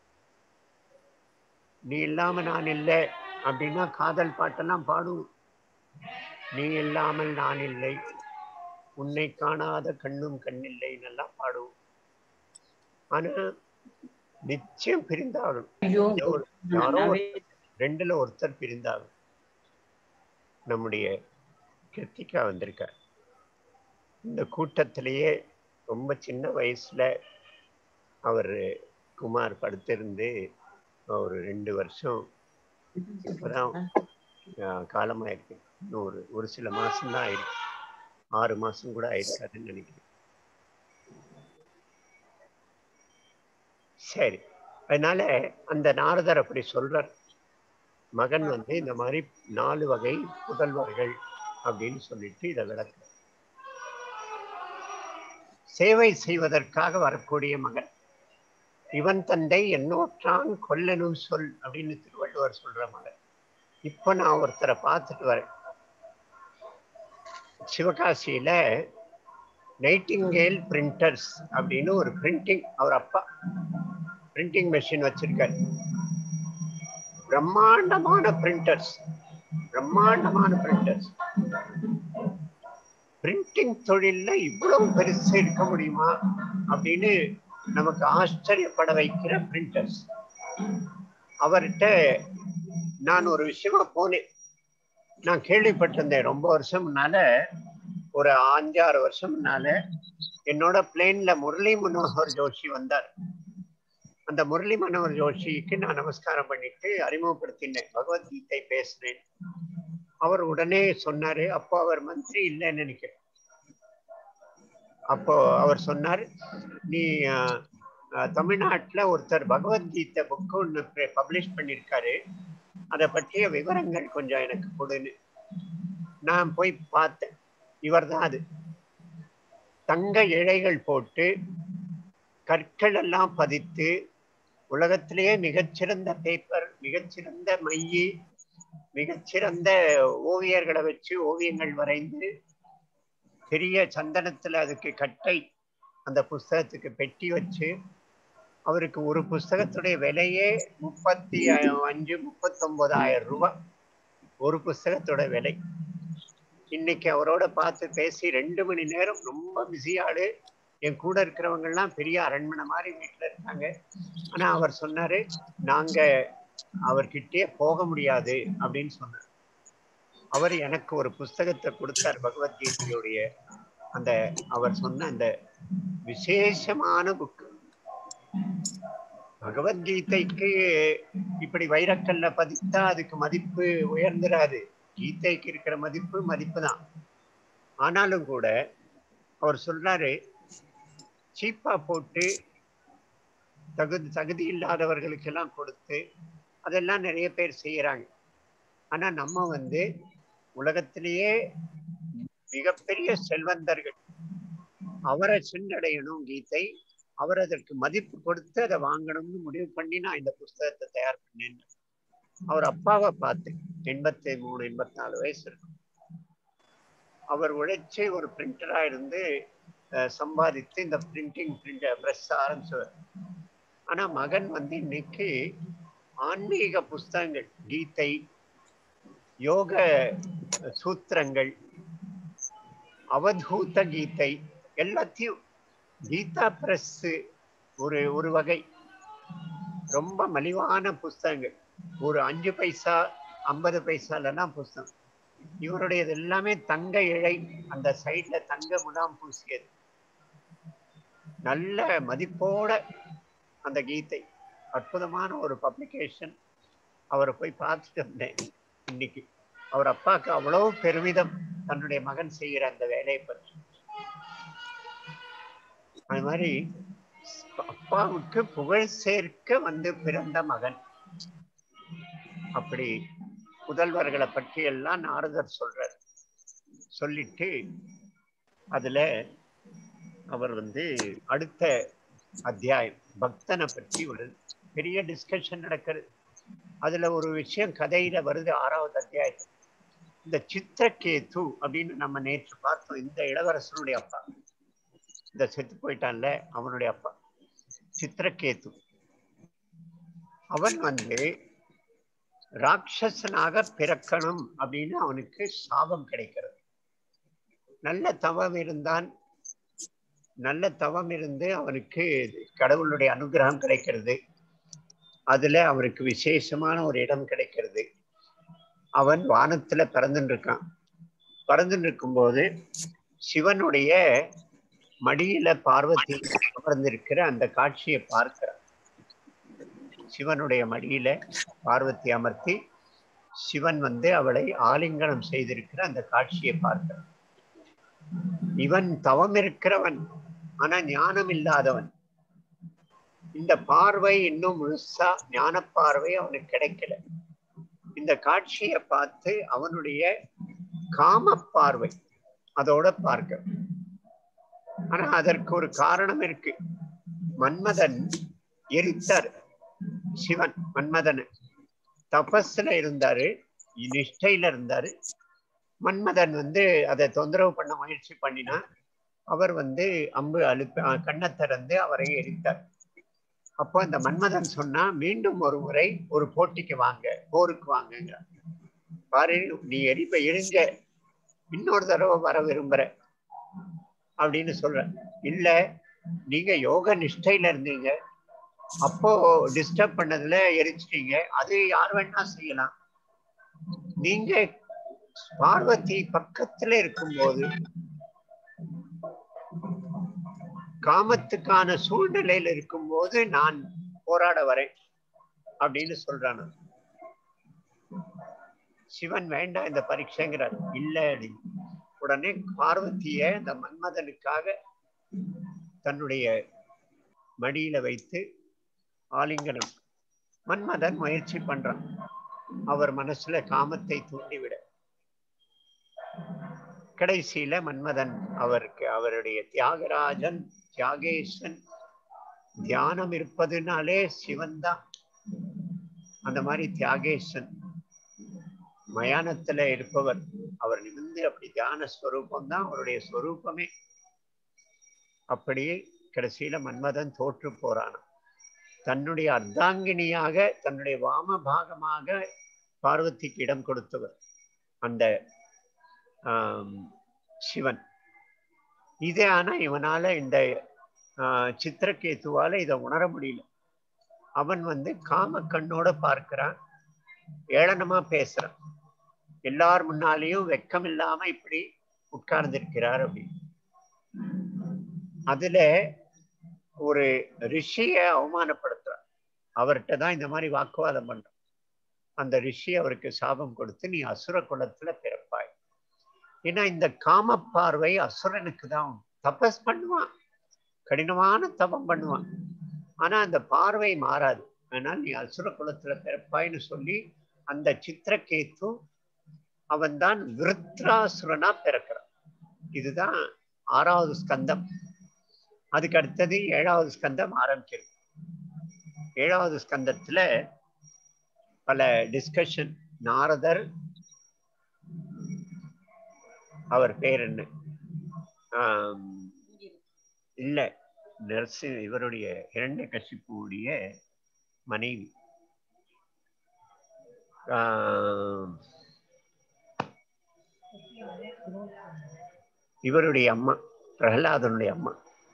நீ இல்லாம நான் இல்லை அப்படின்னா காதல் பாட்டெல்லாம் பாடுவோம் நீ இல்லாமல் நான் இல்லை உன்னை காணாத கண்ணும் கண்ணில்லைன்னு எல்லாம் பாடுவோம் ஆனா நிச்சயம் பிரிந்தாகணும் ஐயோ யாரோ ஒரு- ரெண்டுல ஒருத்தர் பிரிந்தாகும் நம்முடைய கிருத்திகா வந்திருக்கார் இந்த கூட்டத்திலேயே ரொம்ப சின்ன வயசுல அவர் குமார் படுத்திருந்து ஒரு ரெண்டு வருஷம் இப்பதான் ஆஹ், காலமாயிருக்கு இன்னும் ஒரு ஒரு சில மாசம்தான் ஆயிருக்கு ஆறு மாசம் கூட ஆயிருக்காதுன்னு நினைக்கிறேன் சரி அதனால அந்த நாரதர் அப்படி சொல்றார் மகன் வந்து இந்த மாதிரி நாலு வகை புதல்வர்கள் அப்படின்னு சொல்லிட்டு இதை விளக்கு சேவை செய்வதற்காக வரக்கூடிய மகன் இவன் தந்தை என்னோற்றான் கொல்லனும் சொல் அப்படின்னு திருவள்ளுவர் சொல்ற மகன் இப்ப நான் ஒருத்தரை பார்த்துட்டு வரேன் சிவகாசியில நைட்டிங்கேல் பிரிண்டர்ஸ் அப்படின்னு ஒரு பிரிண்டிங் அவர் அப்பா பிரிண்டிங் மெஷின் வச்சிருக்காரு பிரம்மாண்டமான பிரிண்டர்ஸ் பிரம்மாண்டமான பிரிண்டர்ஸ் பிரிண்டிங் தொழில்ல இவ்வளவு பெருசு இருக்க முடியுமா அப்படின்னு நமக்கு ஆச்சரியப்பட வைக்கிற பிரிண்டர்ஸ் அவர்கிட்ட நான் ஒரு விஷயமா போனேன் நான் கேள்விப்பட்டிருந்தேன் ரொம்ப வருஷம் முன்னால ஒரு அஞ்சாறு வருஷம் முன்னால என்னோட பிளேன்ல முரளி மனோகர் ஜோஷி வந்தார் அந்த முரளி மனோகர் ஜோஷிக்கு நான் நமஸ்காரம் பண்ணிட்டு அறிமுகப்படுத்தினேன் பகவத்கீதை பேசினேன் அவர் உடனே சொன்னாரு அப்போ அவர் மந்திரி இல்லைன்னு நினைக்கிறேன் அப்போ அவர் சொன்னார் நீ அஹ், அஹ், தமிழ்நாட்டுல ஒருத்தர் பகவத்கீதை புக்கு ஒன்று பப்ளிஷ் பண்ணியிருக்காரு அதை பற்றிய விவரங்கள் கொஞ்சம் எனக்கு கொடுன்னு நான் போய் பார்த்தேன் இவர்தான் அது தங்க இழைகள் போட்டு கற்கள் எல்லாம் பதித்து உலகத்திலேயே மிகச்சிறந்த பேப்பர் மிகச்சிறந்த மையி மிகச்சிறந்த ஓவியர்களை வச்சு ஓவியங்கள் வரைந்து பெரிய சந்தனத்துல அதுக்கு கட்டை அந்த புஸ்தகத்துக்கு பெட்டி வச்சு அவருக்கு ஒரு புஸ்தகத்துடைய விலையே முப்பத்தி அஞ்சு முப்பத்தொன்பதாயிரம் ரூபாய் ஒரு புஸ்தகத்தோட விலை இன்னைக்கு அவரோட பார்த்து பேசி ரெண்டு மணி நேரம் ரொம்ப பிஸி ஆளு என் கூட இருக்கிறவங்க எல்லாம் பெரிய அரண்மனை மாதிரி வீட்டுல இருக்காங்க ஆனா அவர் சொன்னாரு நாங்க அவர்கிட்டயே போக முடியாது அப்படின்னு சொன்னார் அவர் எனக்கு ஒரு புஸ்தகத்தை கொடுத்தார் பகவத்கீதையுடைய அந்த அவர் சொன்ன அந்த விசேஷமான புக்கு பகவத்கீதைக்கு இப்படி வைரக்கல்ல பதித்தா அதுக்கு மதிப்பு உயர்ந்துராது கீதைக்கு இருக்கிற மதிப்பு மதிப்பு தான் ஆனாலும் கூட அவர் சொல்றாரு சீப்பா போட்டு தகுதி தகுதி இல்லாதவர்களுக்கெல்லாம் கொடுத்து அதெல்லாம் நிறைய பேர் செய்யறாங்க ஆனா நம்ம வந்து உலகத்திலேயே மிகப்பெரிய செல்வந்தர்கள் அவரை சென்றடையணும் கீதை அவர் அதற்கு மதிப்பு கொடுத்து அதை வாங்கணும்னு முடிவு பண்ணி நான் இந்த புஸ்தகத்தை தயார் பண்ணேன் அவர் அப்பாவை பார்த்தேன் எண்பத்தி மூணு எண்பத்தி நாலு வயசு இருக்கும் அவர் உழைச்சி ஒரு பிரிண்டரா இருந்து அஹ், சம்பாதித்து இந்த பிரிண்டிங் பிரிண்ட் ப்ரெஸ் ஆரம்பிச்சவர் ஆனா மகன் வந்து இன்னைக்கு ஆன்மீக புஸ்தகங்கள் கீதை யோக சூத்திரங்கள் அவதூத கீதை எல்லாத்தையும் கீதா பிரஸ் ஒரு ஒரு வகை ரொம்ப மலிவான புஸ்தகங்கள் ஒரு அஞ்சு பைசா ஐம்பது பைசாலலாம் புஸ்தகம் இவருடையது எல்லாமே தங்க இழை அந்த சைட்ல தங்க முலாம் பூசியது நல்ல மதிப்போட அந்த கீதை அற்புதமான ஒரு பப்ளிகேஷன் அவரை போய் பார்த்துட்டு வந்தேன் இன்னைக்கு அவர் அப்பாவுக்கு அவ்வளவு பெருமிதம் தன்னுடைய மகன் செய்கிற அந்த வேலையை பற்றி அது மாதிரி அப்பாவுக்கு புகழ் சேர்க்க வந்து பிறந்த மகன் அப்படி புதல்வர்களை பற்றி எல்லாம் நாரதர் சொல்றார் சொல்லிட்டு அதுல அவர் வந்து அடுத்த அத்தியாயம் பக்தனை பற்றி ஒரு பெரிய டிஸ்கஷன் நடக்கிறது அதுல ஒரு விஷயம் கதையில வருது ஆறாவது அத்தியாயம் இந்த சித்திரகேது அப்படின்னு நம்ம நேற்று பார்த்தோம் இந்த இளவரசனுடைய அப்பா இந்த செத்து போயிட்டான்ல அவனுடைய அப்பா சித்திரகேது அவன் வந்து ராட்சசனாக பிறக்கணும் அப்படின்னு அவனுக்கு சாபம் கிடைக்கிறது நல்ல தவம் இருந்தான் நல்ல தவம் இருந்து அவனுக்கு கடவுளுடைய அனுகிரகம் கிடைக்கிறது அதுல அவனுக்கு விசேஷமான ஒரு இடம் கிடைக்கிறது அவன் வானத்துல பிறந்துட்டு இருக்கான் பிறந்துட்டு இருக்கும்போது சிவனுடைய மடியில பார்வதி அமர்ந்திருக்கிற அந்த காட்சியை பார்க்கிறான் சிவனுடைய மடியில பார்வதி அமர்த்தி சிவன் வந்து அவளை ஆலிங்கனம் செய்திருக்கிற அந்த காட்சியை பார்க்கிறான் இவன் தவம் இருக்கிறவன் ஆனா ஞானம் இல்லாதவன் இந்த பார்வை இன்னும் முழுசா ஞான பார்வை அவனுக்கு கிடைக்கல இந்த காட்சியை பார்த்து அவனுடைய காம பார்வை அதோட பார்க்க ஆனா அதற்கு ஒரு காரணம் இருக்கு மன்மதன் எரித்தார் சிவன் மன்மதன் தபஸ்ல இருந்தாரு நிஷ்டையில இருந்தாரு மன்மதன் வந்து அதை தொந்தரவு பண்ண முயற்சி பண்ணினா அவர் வந்து அம்பு அழுப்ப கண்ணை திறந்து அவரை எரித்தார் அப்போ இந்த மன்மதன் சொன்னா மீண்டும் ஒரு முறை ஒரு போட்டிக்கு வாங்க போருக்கு வாங்க பாரு நீ எரிப்ப எரிஞ்ச இன்னொரு தடவை வர விரும்புற அப்படின்னு சொல்ற இல்ல நீங்க யோக நிஷ்டையில இருந்தீங்க அப்போ டிஸ்டர்ப் பண்ணதுல எரிச்சிட்டீங்க அது யார் வேணா செய்யலாம் நீங்க பார்வதி பக்கத்துல இருக்கும்போது காமத்துக்கான சூழ்நிலையில இருக்கும்போது நான் போராட வரேன் அப்படின்னு சொல்றான் சிவன் வேண்டாம் இந்த பரீட்சைங்கிறார் இல்ல அப்படின்னு உடனே பார்வதிய இந்த மன்மதனுக்காக தன்னுடைய மடியில வைத்து ஆலிங்கனம் மன்மதன் முயற்சி பண்றான் அவர் மனசுல காமத்தை தூண்டிவிட கடைசியில மன்மதன் அவருக்கு அவருடைய தியாகராஜன் தியாகேசன் தியானம் இருப்பதுனாலே சிவன் தான் அந்த மாதிரி தியாகேசன் மயானத்துல இருப்பவர் அவர் நிமிர்ந்து அப்படி தியான ஸ்வரூபம் தான் அவருடைய ஸ்வரூபமே அப்படியே கடைசியில மன்மதன் தோற்று போறானாம் தன்னுடைய அர்த்தாங்கினியாக தன்னுடைய வாம பாகமாக பார்வதிக்கு இடம் கொடுத்தவர் அந்த ஆம், சிவன் இதே ஆனா இவனால இந்த ஆஹ், சித்திரகேத்துவால இதை உணர முடியல அவன் வந்து காம கண்ணோட பார்க்கிறான் ஏளனமா பேசுறான் எல்லார் முன்னாலேயும் வெக்கம் இல்லாம இப்படி உட்கார்ந்திருக்கிறார் அப்படின்னு அதுல ஒரு ரிஷிய அவமானப்படுத்துறார் அவர்கிட்ட தான் இந்த மாதிரி வாக்குவாதம் பண்றான் அந்த ரிஷி அவருக்கு சாபம் கொடுத்து நீ அசுர குலத்துல பிறப்பாய் ஏன்னா இந்த காம பார்வை அசுரனுக்கு தான் தபஸ் பண்ணுவான் கடினமான தபம் பண்ணுவான் ஆனா அந்த பார்வை மாறாது அதனால் நீ அசுர குலத்துல பிறப்பாய்ன்னு சொல்லி அந்த சித்திரகேத்து அவன்தான் விருத்ராசுரனா பிறக்கிறான் இதுதான் ஆறாவது ஸ்கந்தம் அதுக்கு அடுத்தது ஏழாவது ஸ்கந்தம் ஆரம்பிக்கிறது ஏழாவது ஸ்கந்தத்துல பல டிஸ்கஷன் நாரதர் அவர் பேர் என்ன ஆம், இல்ல நரசி இவருடைய இரண்ய கசிப்புடைய மனைவி ஆம், இவருடைய அம்மா பிரகலாதனுடைய அம்மா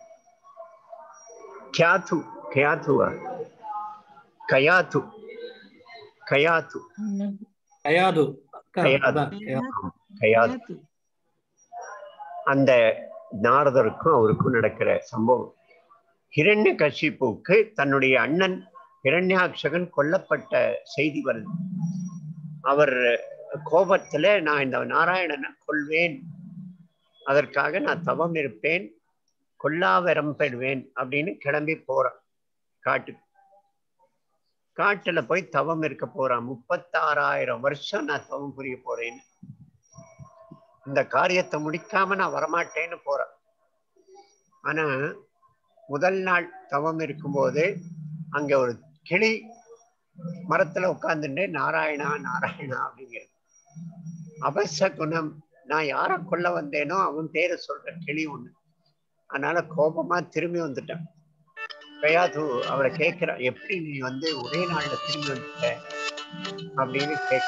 கியாத்து கியாத்துவா கயாத்து கயாத்து கயாது கயாது. அதான், கயாது. கயாத்து அந்த நாரதருக்கும் அவருக்கும் நடக்கிற சம்பவம் ஹிரண்ய கஷிப்புக்கு தன்னுடைய அண்ணன் ஹிரண்யாட்சகன் கொல்லப்பட்ட செய்தி வருது அவர் கோபத்துல நான் இந்த நாராயணனை கொள்வேன் அதற்காக நான் தவம் இருப்பேன் கொல்லாவரம் பெறுவேன் அப்படின்னு கிளம்பி போறான் காட்டுக்கு காட்டுல போய் தவம் இருக்க போறான் முப்பத்தாறாயிரம் வருஷம் நான் தவம் புரிய போறேன்னு இந்த காரியத்தை முடிக்காம நான் வரமாட்டேன்னு போறேன் ஆனா முதல் நாள் தவம் இருக்கும்போது அங்க ஒரு கிளி மரத்துல உட்கார்ந்துட்டு நாராயணா நாராயணா அப்படிங்கிறது அபச குணம் நான் யாரை கொல்ல வந்தேனோ அவன் பேரை சொல்ற கிளி ஒண்ணு அதனால கோபமா திரும்பி வந்துட்டேன் கயாது அவரை கேட்கிறான் எப்படி நீ வந்து ஒரே நாள்ல திரும்பி வந்துட்ட அப்படின்னு கேட்க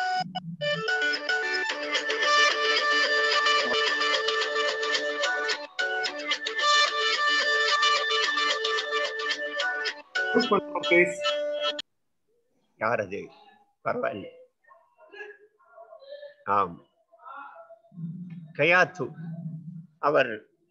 please. யார் அது பரவாயில்ல ஆம் கயாத்து அவர்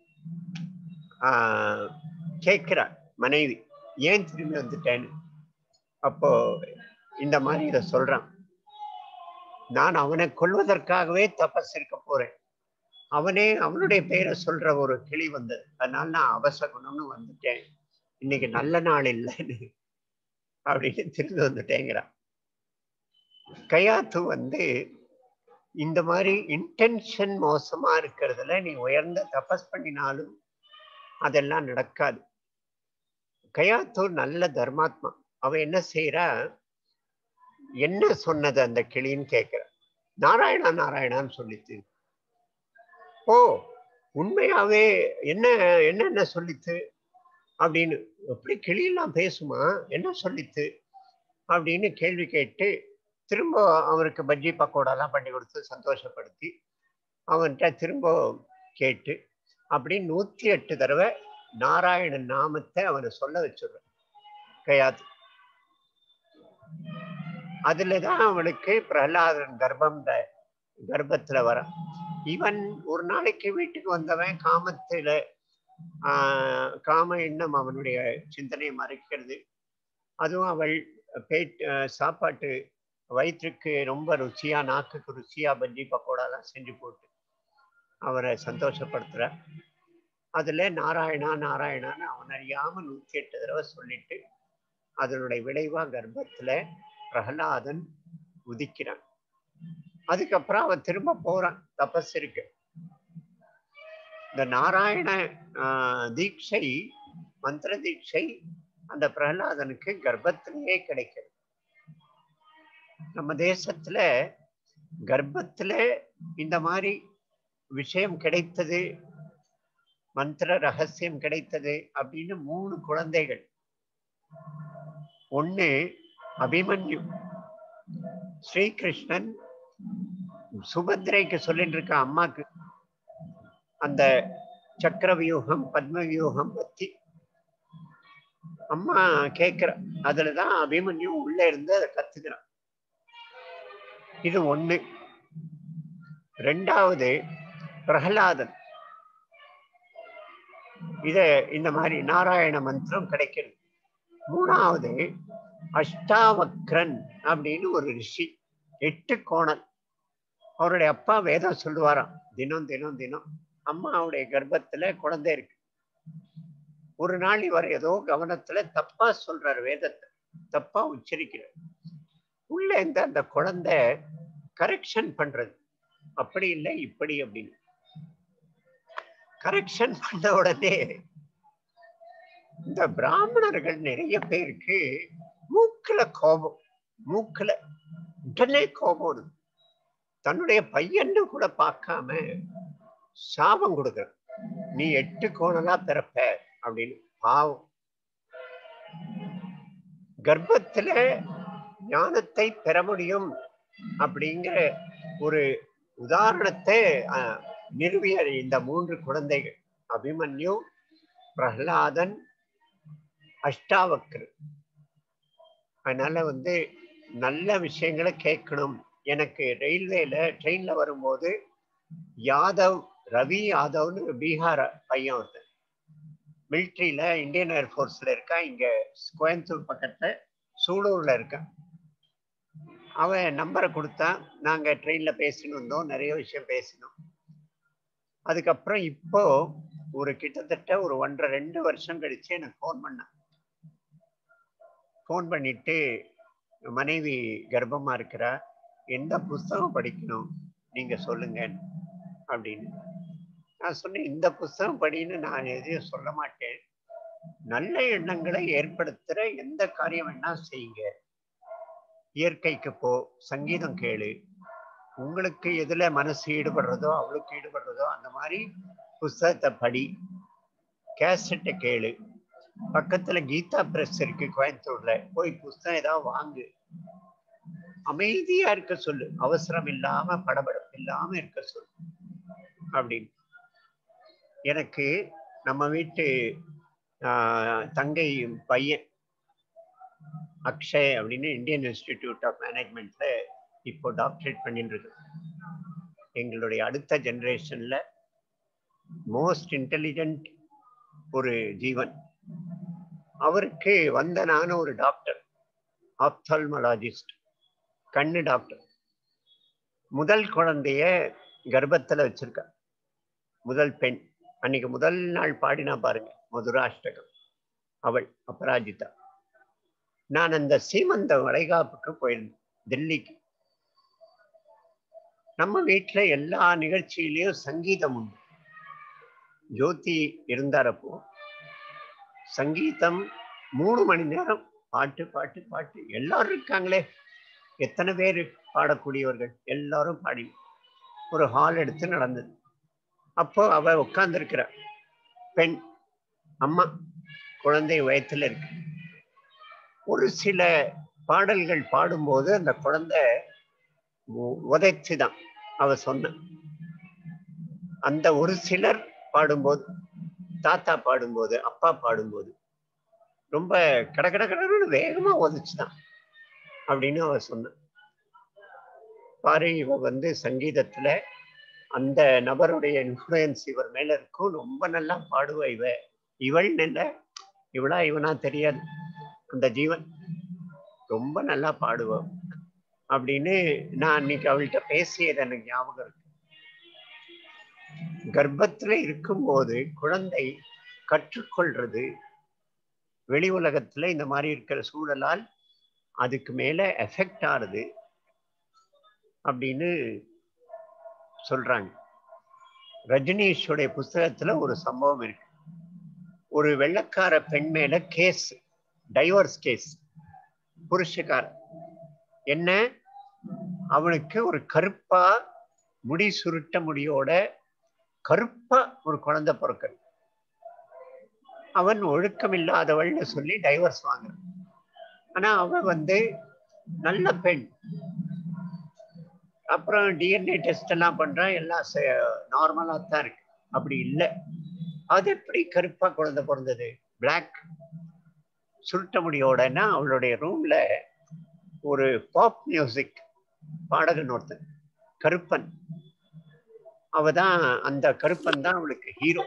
ஆஹ், கேட்கிறார் மனைவி ஏன் திரும்பி வந்துட்டேன்னு அப்போ இந்த மாதிரி இத சொல்றான் நான் அவனை கொல்வதற்காகவே தபஸ் இருக்க போறேன் அவனே அவனுடைய பெயரை சொல்ற ஒரு கிளி வந்தது அதனால நான் அவசகுணம்னு வந்துட்டேன் இன்னைக்கு நல்ல நாள் இல்லைன்னு அப்படின்னு திரும்பி வந்துட்டேங்கிறான் கயாத்து வந்து இந்த மாதிரி இன்டென்ஷன் மோசமா இருக்கிறதுல நீ உயர்ந்த தபஸ் பண்ணினாலும் அதெல்லாம் நடக்காது கயாத்து நல்ல தர்மாத்மா அவ என்ன செய்யறா என்ன சொன்னது அந்த கிளின்னு கேட்கிற நாராயணா நாராயணான்னு சொல்லித்து ஓ உண்மையாவே என்ன என்னென்ன சொல்லித்து அப்படின்னு எப்படி கிளியெல்லாம் பேசுமா என்ன சொல்லித்து அப்படின்னு கேள்வி கேட்டு திரும்ப அவருக்கு பஜ்ஜி பக்கோடாலாம் பண்ணி கொடுத்து சந்தோஷப்படுத்தி அவன்கிட்ட திரும்ப கேட்டு அப்படி நூத்தி எட்டு தடவை நாராயணன் நாமத்தை அவனை சொல்ல வச்சுடுறான் கையாது அதுலதான் அவனுக்கு பிரகலாதன் கர்ப்பம் கர்ப்பத்துல வரான் இவன் ஒரு நாளைக்கு வீட்டுக்கு வந்தவன் காமத்துல ஆஹ் காம எண்ணம் அவனுடைய சிந்தனையை மறைக்கிறது அதுவும் அவள் பேட் ஆஹ் சாப்பாட்டு வயிற்றுக்கு ரொம்ப ருச்சியா நாக்குக்கு ருச்சியா பஜ்ஜி பக்கோடாலாம் செஞ்சு போட்டு அவரை சந்தோஷப்படுத்துற அதுல நாராயணா நாராயணான்னு அவன் அறியாம நூத்தி எட்டு தடவை சொல்லிட்டு அதனுடைய விளைவா கர்ப்பத்துல பிரகலாதன் உதிக்கிறான் அதுக்கப்புறம் அவன் திரும்ப போறான் தபஸ் இருக்கு இந்த நாராயண ஆஹ், தீட்சை மந்திர தீட்சை அந்த பிரகலாதனுக்கு கர்ப்பத்திலேயே கிடைக்கிறது நம்ம தேசத்துல கர்ப்பத்துல இந்த மாதிரி விஷயம் கிடைத்தது மந்திர ரகசியம் கிடைத்தது அப்படின்னு மூணு குழந்தைகள் ஒண்ணு அபிமன்யு ஸ்ரீகிருஷ்ணன் சுபத்ரைக்கு சொல்லிட்டு இருக்க அம்மாக்கு அந்த சக்கர வியூகம் பத்ம வியூகம் பத்தி அம்மா கேக்குற அதுலதான் அபிமன்யு உள்ள இருந்து அதை கத்துக்கிறான் இது ஒண்ணு ரெண்டாவது பிரகலாதன் இத இந்த மாதிரி நாராயண மந்திரம் கிடைக்கிறது மூணாவது அஷ்டாவக்ரன் அப்படின்னு ஒரு ரிஷி எட்டு கோணல் அவருடைய அப்பா வேதம் சொல்லுவாராம் தினம் தினம் தினம் அம்மாவுடைய கர்ப்பத்துல குழந்தை இருக்கு ஒரு நாள் இவர் ஏதோ கவனத்துல தப்பா சொல்றாரு வேதத்தை தப்பா உச்சரிக்கிறார் உள்ள இருந்து அந்த குழந்தை கரெக்ஷன் பண்றது அப்படி இல்லை இப்படி அப்படின்னு கரெக்ஷன் பண்ண உடனே இந்த பிராமணர்கள் நிறைய பேருக்கு மூக்குல கோபம் மூக்குல உடனே கோபம் வருது தன்னுடைய பையன்னு கூட பார்க்காம சாபம் கொடுக்குற நீ எட்டு கோணலா பிறப்ப அப்படின்னு பாவம் கர்ப்பத்துல ஞானத்தை பெற முடியும் அப்படிங்கிற ஒரு உதாரணத்தை அஹ், நிறுவிய இந்த மூன்று குழந்தைகள் அபிமன்யு பிரகலாதன் அஷ்டாவக்கர் அதனால வந்து நல்ல விஷயங்களை கேட்கணும் எனக்கு ரயில்வேல ட்ரெயின்ல வரும்போது யாதவ் ரவி யாதவ்னு பீகார் பையன் ஒருத்தன் மிலிட்ரியில இந்தியன் ஏர்ஃபோர்ஸ்ல இருக்கான் இங்க கோயம்புத்தூர் பக்கத்துல சூலூர்ல இருக்கான் அவன் நம்பரை கொடுத்தான் நாங்க ட்ரெயின்ல பேசின்னு வந்தோம் நிறைய விஷயம் பேசினோம் அதுக்கப்புறம் இப்போ ஒரு கிட்டத்தட்ட ஒரு ஒன்றரை ரெண்டு வருஷம் கழிச்சு எனக்கு ஃபோன் பண்ணான் ஃபோன் பண்ணிட்டு மனைவி கர்ப்பமா இருக்கிறா எந்த புஸ்தகம் படிக்கணும் நீங்க சொல்லுங்க அப்படின்னு நான் சொன்னேன் இந்த புஸ்தகம் படின்னு நான் எதையும் சொல்ல மாட்டேன் நல்ல எண்ணங்களை ஏற்படுத்துற எந்த காரியம் வேணா செய்யுங்க இயற்கைக்கு போ சங்கீதம் கேளு உங்களுக்கு எதுல மனசு ஈடுபடுறதோ அவளுக்கு ஈடுபடுறதோ அந்த மாதிரி புஸ்தகத்தை படி கேசட்டை கேளு பக்கத்துல கீதா பிரஸ் இருக்கு கோயம்புத்தூர்ல போய் புஸ்தகம் ஏதாவது வாங்கு அமைதியா இருக்க சொல்லு அவசரம் இல்லாம படபடப்பு இல்லாம இருக்க சொல்லு அப்படின்னு எனக்கு நம்ம வீட்டு ஆஹ், தங்கை பையன் அக்ஷய் அப்படின்னு இந்தியன் இன்ஸ்டிடியூட் ஆஃப் மேனேஜ்மெண்ட்ல இப்போ டாக்டரேட் பண்ணிட்டு இருக்கு எங்களுடைய அடுத்த ஜெனரேஷன்ல மோஸ்ட் இன்டெலிஜென்ட் ஒரு ஜீவன் அவருக்கு வந்த நானும் ஒரு டாக்டர் ஆப்தால்மலாஜிஸ்ட் கண்ணு டாக்டர் முதல் குழந்தைய கர்ப்பத்துல வச்சிருக்க முதல் பெண் அன்னைக்கு முதல் நாள் பாடினா பாருங்க மதுராஷ்டகம் அவள் அபராஜிதா நான் அந்த சீமந்த வளைகாப்புக்கு போயிருந்தேன் டெல்லிக்கு நம்ம வீட்டுல எல்லா நிகழ்ச்சியிலயும் சங்கீதம் உண்டு ஜோதி இருந்தாரப்போ சங்கீதம் மூணு மணி நேரம் பாட்டு பாட்டு பாட்டு எல்லாரும் இருக்காங்களே எத்தனை பேர் பாடக்கூடியவர்கள் எல்லாரும் பாடி ஒரு ஹால் எடுத்து நடந்தது அப்போ அவ உட்கார்ந்துருக்கிற பெண் அம்மா குழந்தை வயத்துல இருக்கு ஒரு சில பாடல்கள் பாடும்போது அந்த குழந்தை உ- உதைச்சுதான் அவ சொன்ன அந்த ஒரு சிலர் பாடும்போது தாத்தா பாடும்போது அப்பா பாடும்போது ரொம்ப கட கட கடன்னு வேகமா உதச்சுதான் அப்படின்னு அவ சொன்ன பாரு இவ வந்து சங்கீதத்துல அந்த நபருடைய இன்ஃப்ளூயன்ஸ் இவர் மேல இருக்கும் ரொம்ப நல்லா பாடுவா இவ இவள் நல்ல இவளா இவனா தெரியாது அந்த ஜீவன் ரொம்ப நல்லா பாடுவா அப்படின்னு நான் அன்னைக்கு அவள்கிட்ட பேசியது எனக்கு ஞாபகம் இருக்கு கர்ப்பத்துல இருக்கும்போது குழந்தை கற்றுக்கொள்றது வெளி உலகத்துல இந்த மாதிரி இருக்கிற சூழலால் அதுக்கு மேல எஃபெக்ட் ஆறுது அப்படின்னு சொல்றாங்க ரஜினீஷுடைய புஸ்தகத்துல ஒரு சம்பவம் இருக்கு ஒரு வெள்ளக்கார பெண் மேல கேஸ் டைவர்ஸ் கேஸ் புருஷக்கார என்ன அவனுக்கு ஒரு கருப்பா முடி சுருட்ட முடியோட கருப்பா ஒரு குழந்தை பிறக்க அவன் ஒழுக்கம் இல்லாதவள்னு சொல்லி டைவர்ஸ் வாங்குறான் ஆனா அவ வந்து நல்ல பெண் அப்புறம் டிஎன்ஏ டெஸ்ட் எல்லாம் பண்றான் எல்லாம் நார்மலா தான் இருக்கு அப்படி இல்லை அது எப்படி கருப்பா குழந்தை பிறந்தது பிளாக் சுருட்ட முடியோடனா அவளுடைய ரூம்ல ஒரு பாப் மியூசிக் பாடகன் ஒருத்தன் கருப்பன் அவ தான் அந்த கருப்பன் தான் அவளுக்கு ஹீரோ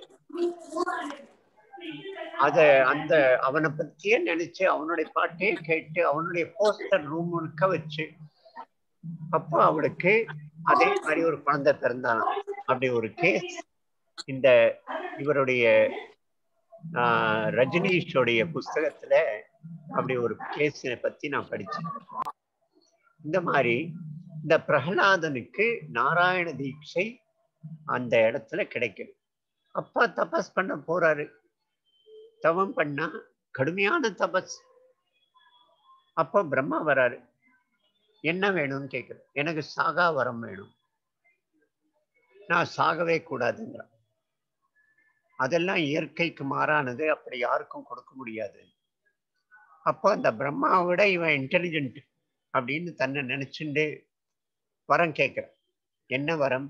அத அந்த அவனை பத்தியே நினைச்சு அவனுடைய பாட்டையே கேட்டு அவனுடைய போஸ்டர் ரூம் முழுக்க வச்சு அப்போ அவளுக்கு அதே மாதிரி ஒரு குழந்தை பிறந்தானா அப்படி ஒரு கேஸ் இந்த இவருடைய ஆஹ், ரஜினீஷோடைய புஸ்தகத்துல அப்படி ஒரு கேஸ் பத்தி நான் படிச்சேன் இந்த மாதிரி இந்த பிரகலாதனுக்கு நாராயண தீட்சை அந்த இடத்துல கிடைக்குது அப்பா தபஸ் பண்ண போறாரு தவம் பண்ணா கடுமையான தபஸ் அப்போ பிரம்மா வராரு என்ன வேணும்னு கேட்குற எனக்கு சாகா வரம் வேணும் நான் சாகவே கூடாதுங்கிறான் அதெல்லாம் இயற்கைக்கு மாறானது அப்படி யாருக்கும் கொடுக்க முடியாது அப்போ அந்த பிரம்மாவை விட இவன் இன்டெலிஜென்ட் அப்படின்னு தன்னை நினைச்சுண்டு வரம் கேட்கிறான் என்ன வரம்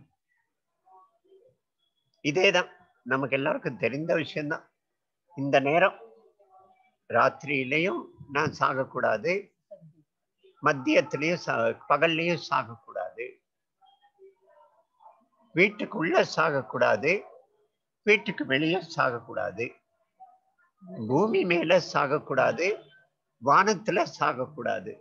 இதேதான் நமக்கு எல்லாருக்கும் தெரிந்த விஷயம்தான் இந்த நேரம் ராத்திரியிலையும் நான் சாகக்கூடாது மத்தியத்திலையும் சா பகல்லையும் சாகக்கூடாது வீட்டுக்குள்ள சாகக்கூடாது வீட்டுக்கு வெளியே சாகக்கூடாது பூமி மேல சாகக்கூடாது வானத்துல சாகக்கூடாது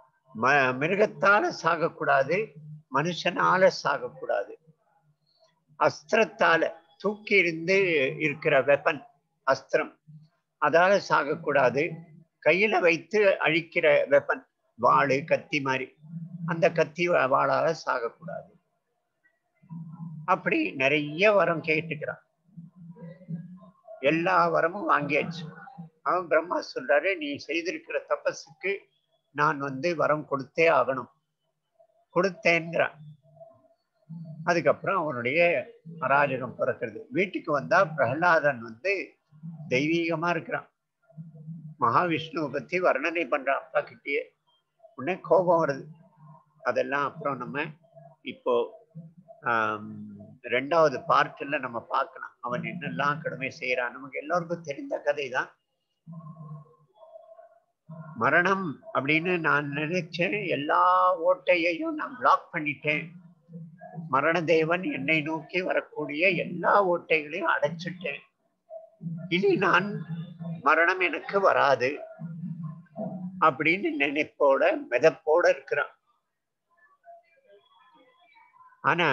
ம மிருகத்தால சாகக்கூடாது மனுஷனால சாகக்கூடாது அஸ்திரத்தால தூக்கி இருந்து இருக்கிற வெப்பன் அஸ்திரம் அதால சாகக்கூடாது கையில வைத்து அழிக்கிற வெப்பன் வாளு கத்தி மாதிரி அந்த கத்தி வா- வாளால சாகக்கூடாது அப்படி நிறைய வரம் கேட்டுக்கிறான் எல்லா வரமும் வாங்கியாச்சு அவன் பிரம்மா சொல்றாரு நீ செய்திருக்கிற தபஸுக்கு நான் வந்து வரம் கொடுத்தே ஆகணும் கொடுத்தேன்கிறான் அதுக்கப்புறம் அவனுடைய அராஜகம் பிறக்கிறது வீட்டுக்கு வந்தா பிரகலாதன் வந்து தெய்வீகமா இருக்கிறான் மகாவிஷ்ணுவை பத்தி வர்ணனை பண்றான் அப்பா கிட்டேயே உடனே கோபம் வருது அதெல்லாம் அப்புறம் நம்ம இப்போ ஆம், ரெண்டாவது பார்ட்ல நம்ம பார்க்கலாம் அவன் என்னெல்லாம் கடுமை செய்யறான் நமக்கு எல்லாருக்கும் தெரிந்த கதை தான் மரணம் அப்படின்னு நான் நினைச்சேன் எல்லா ஓட்டையையும் நான் பிளாக் பண்ணிட்டேன் மரண தேவன் என்னை நோக்கி வரக்கூடிய எல்லா ஓட்டைகளையும் அடைச்சிட்டேன் இனி நான் மரணம் எனக்கு வராது அப்படின்னு நினைப்போட மிதப்போட இருக்கிறான் ஆனா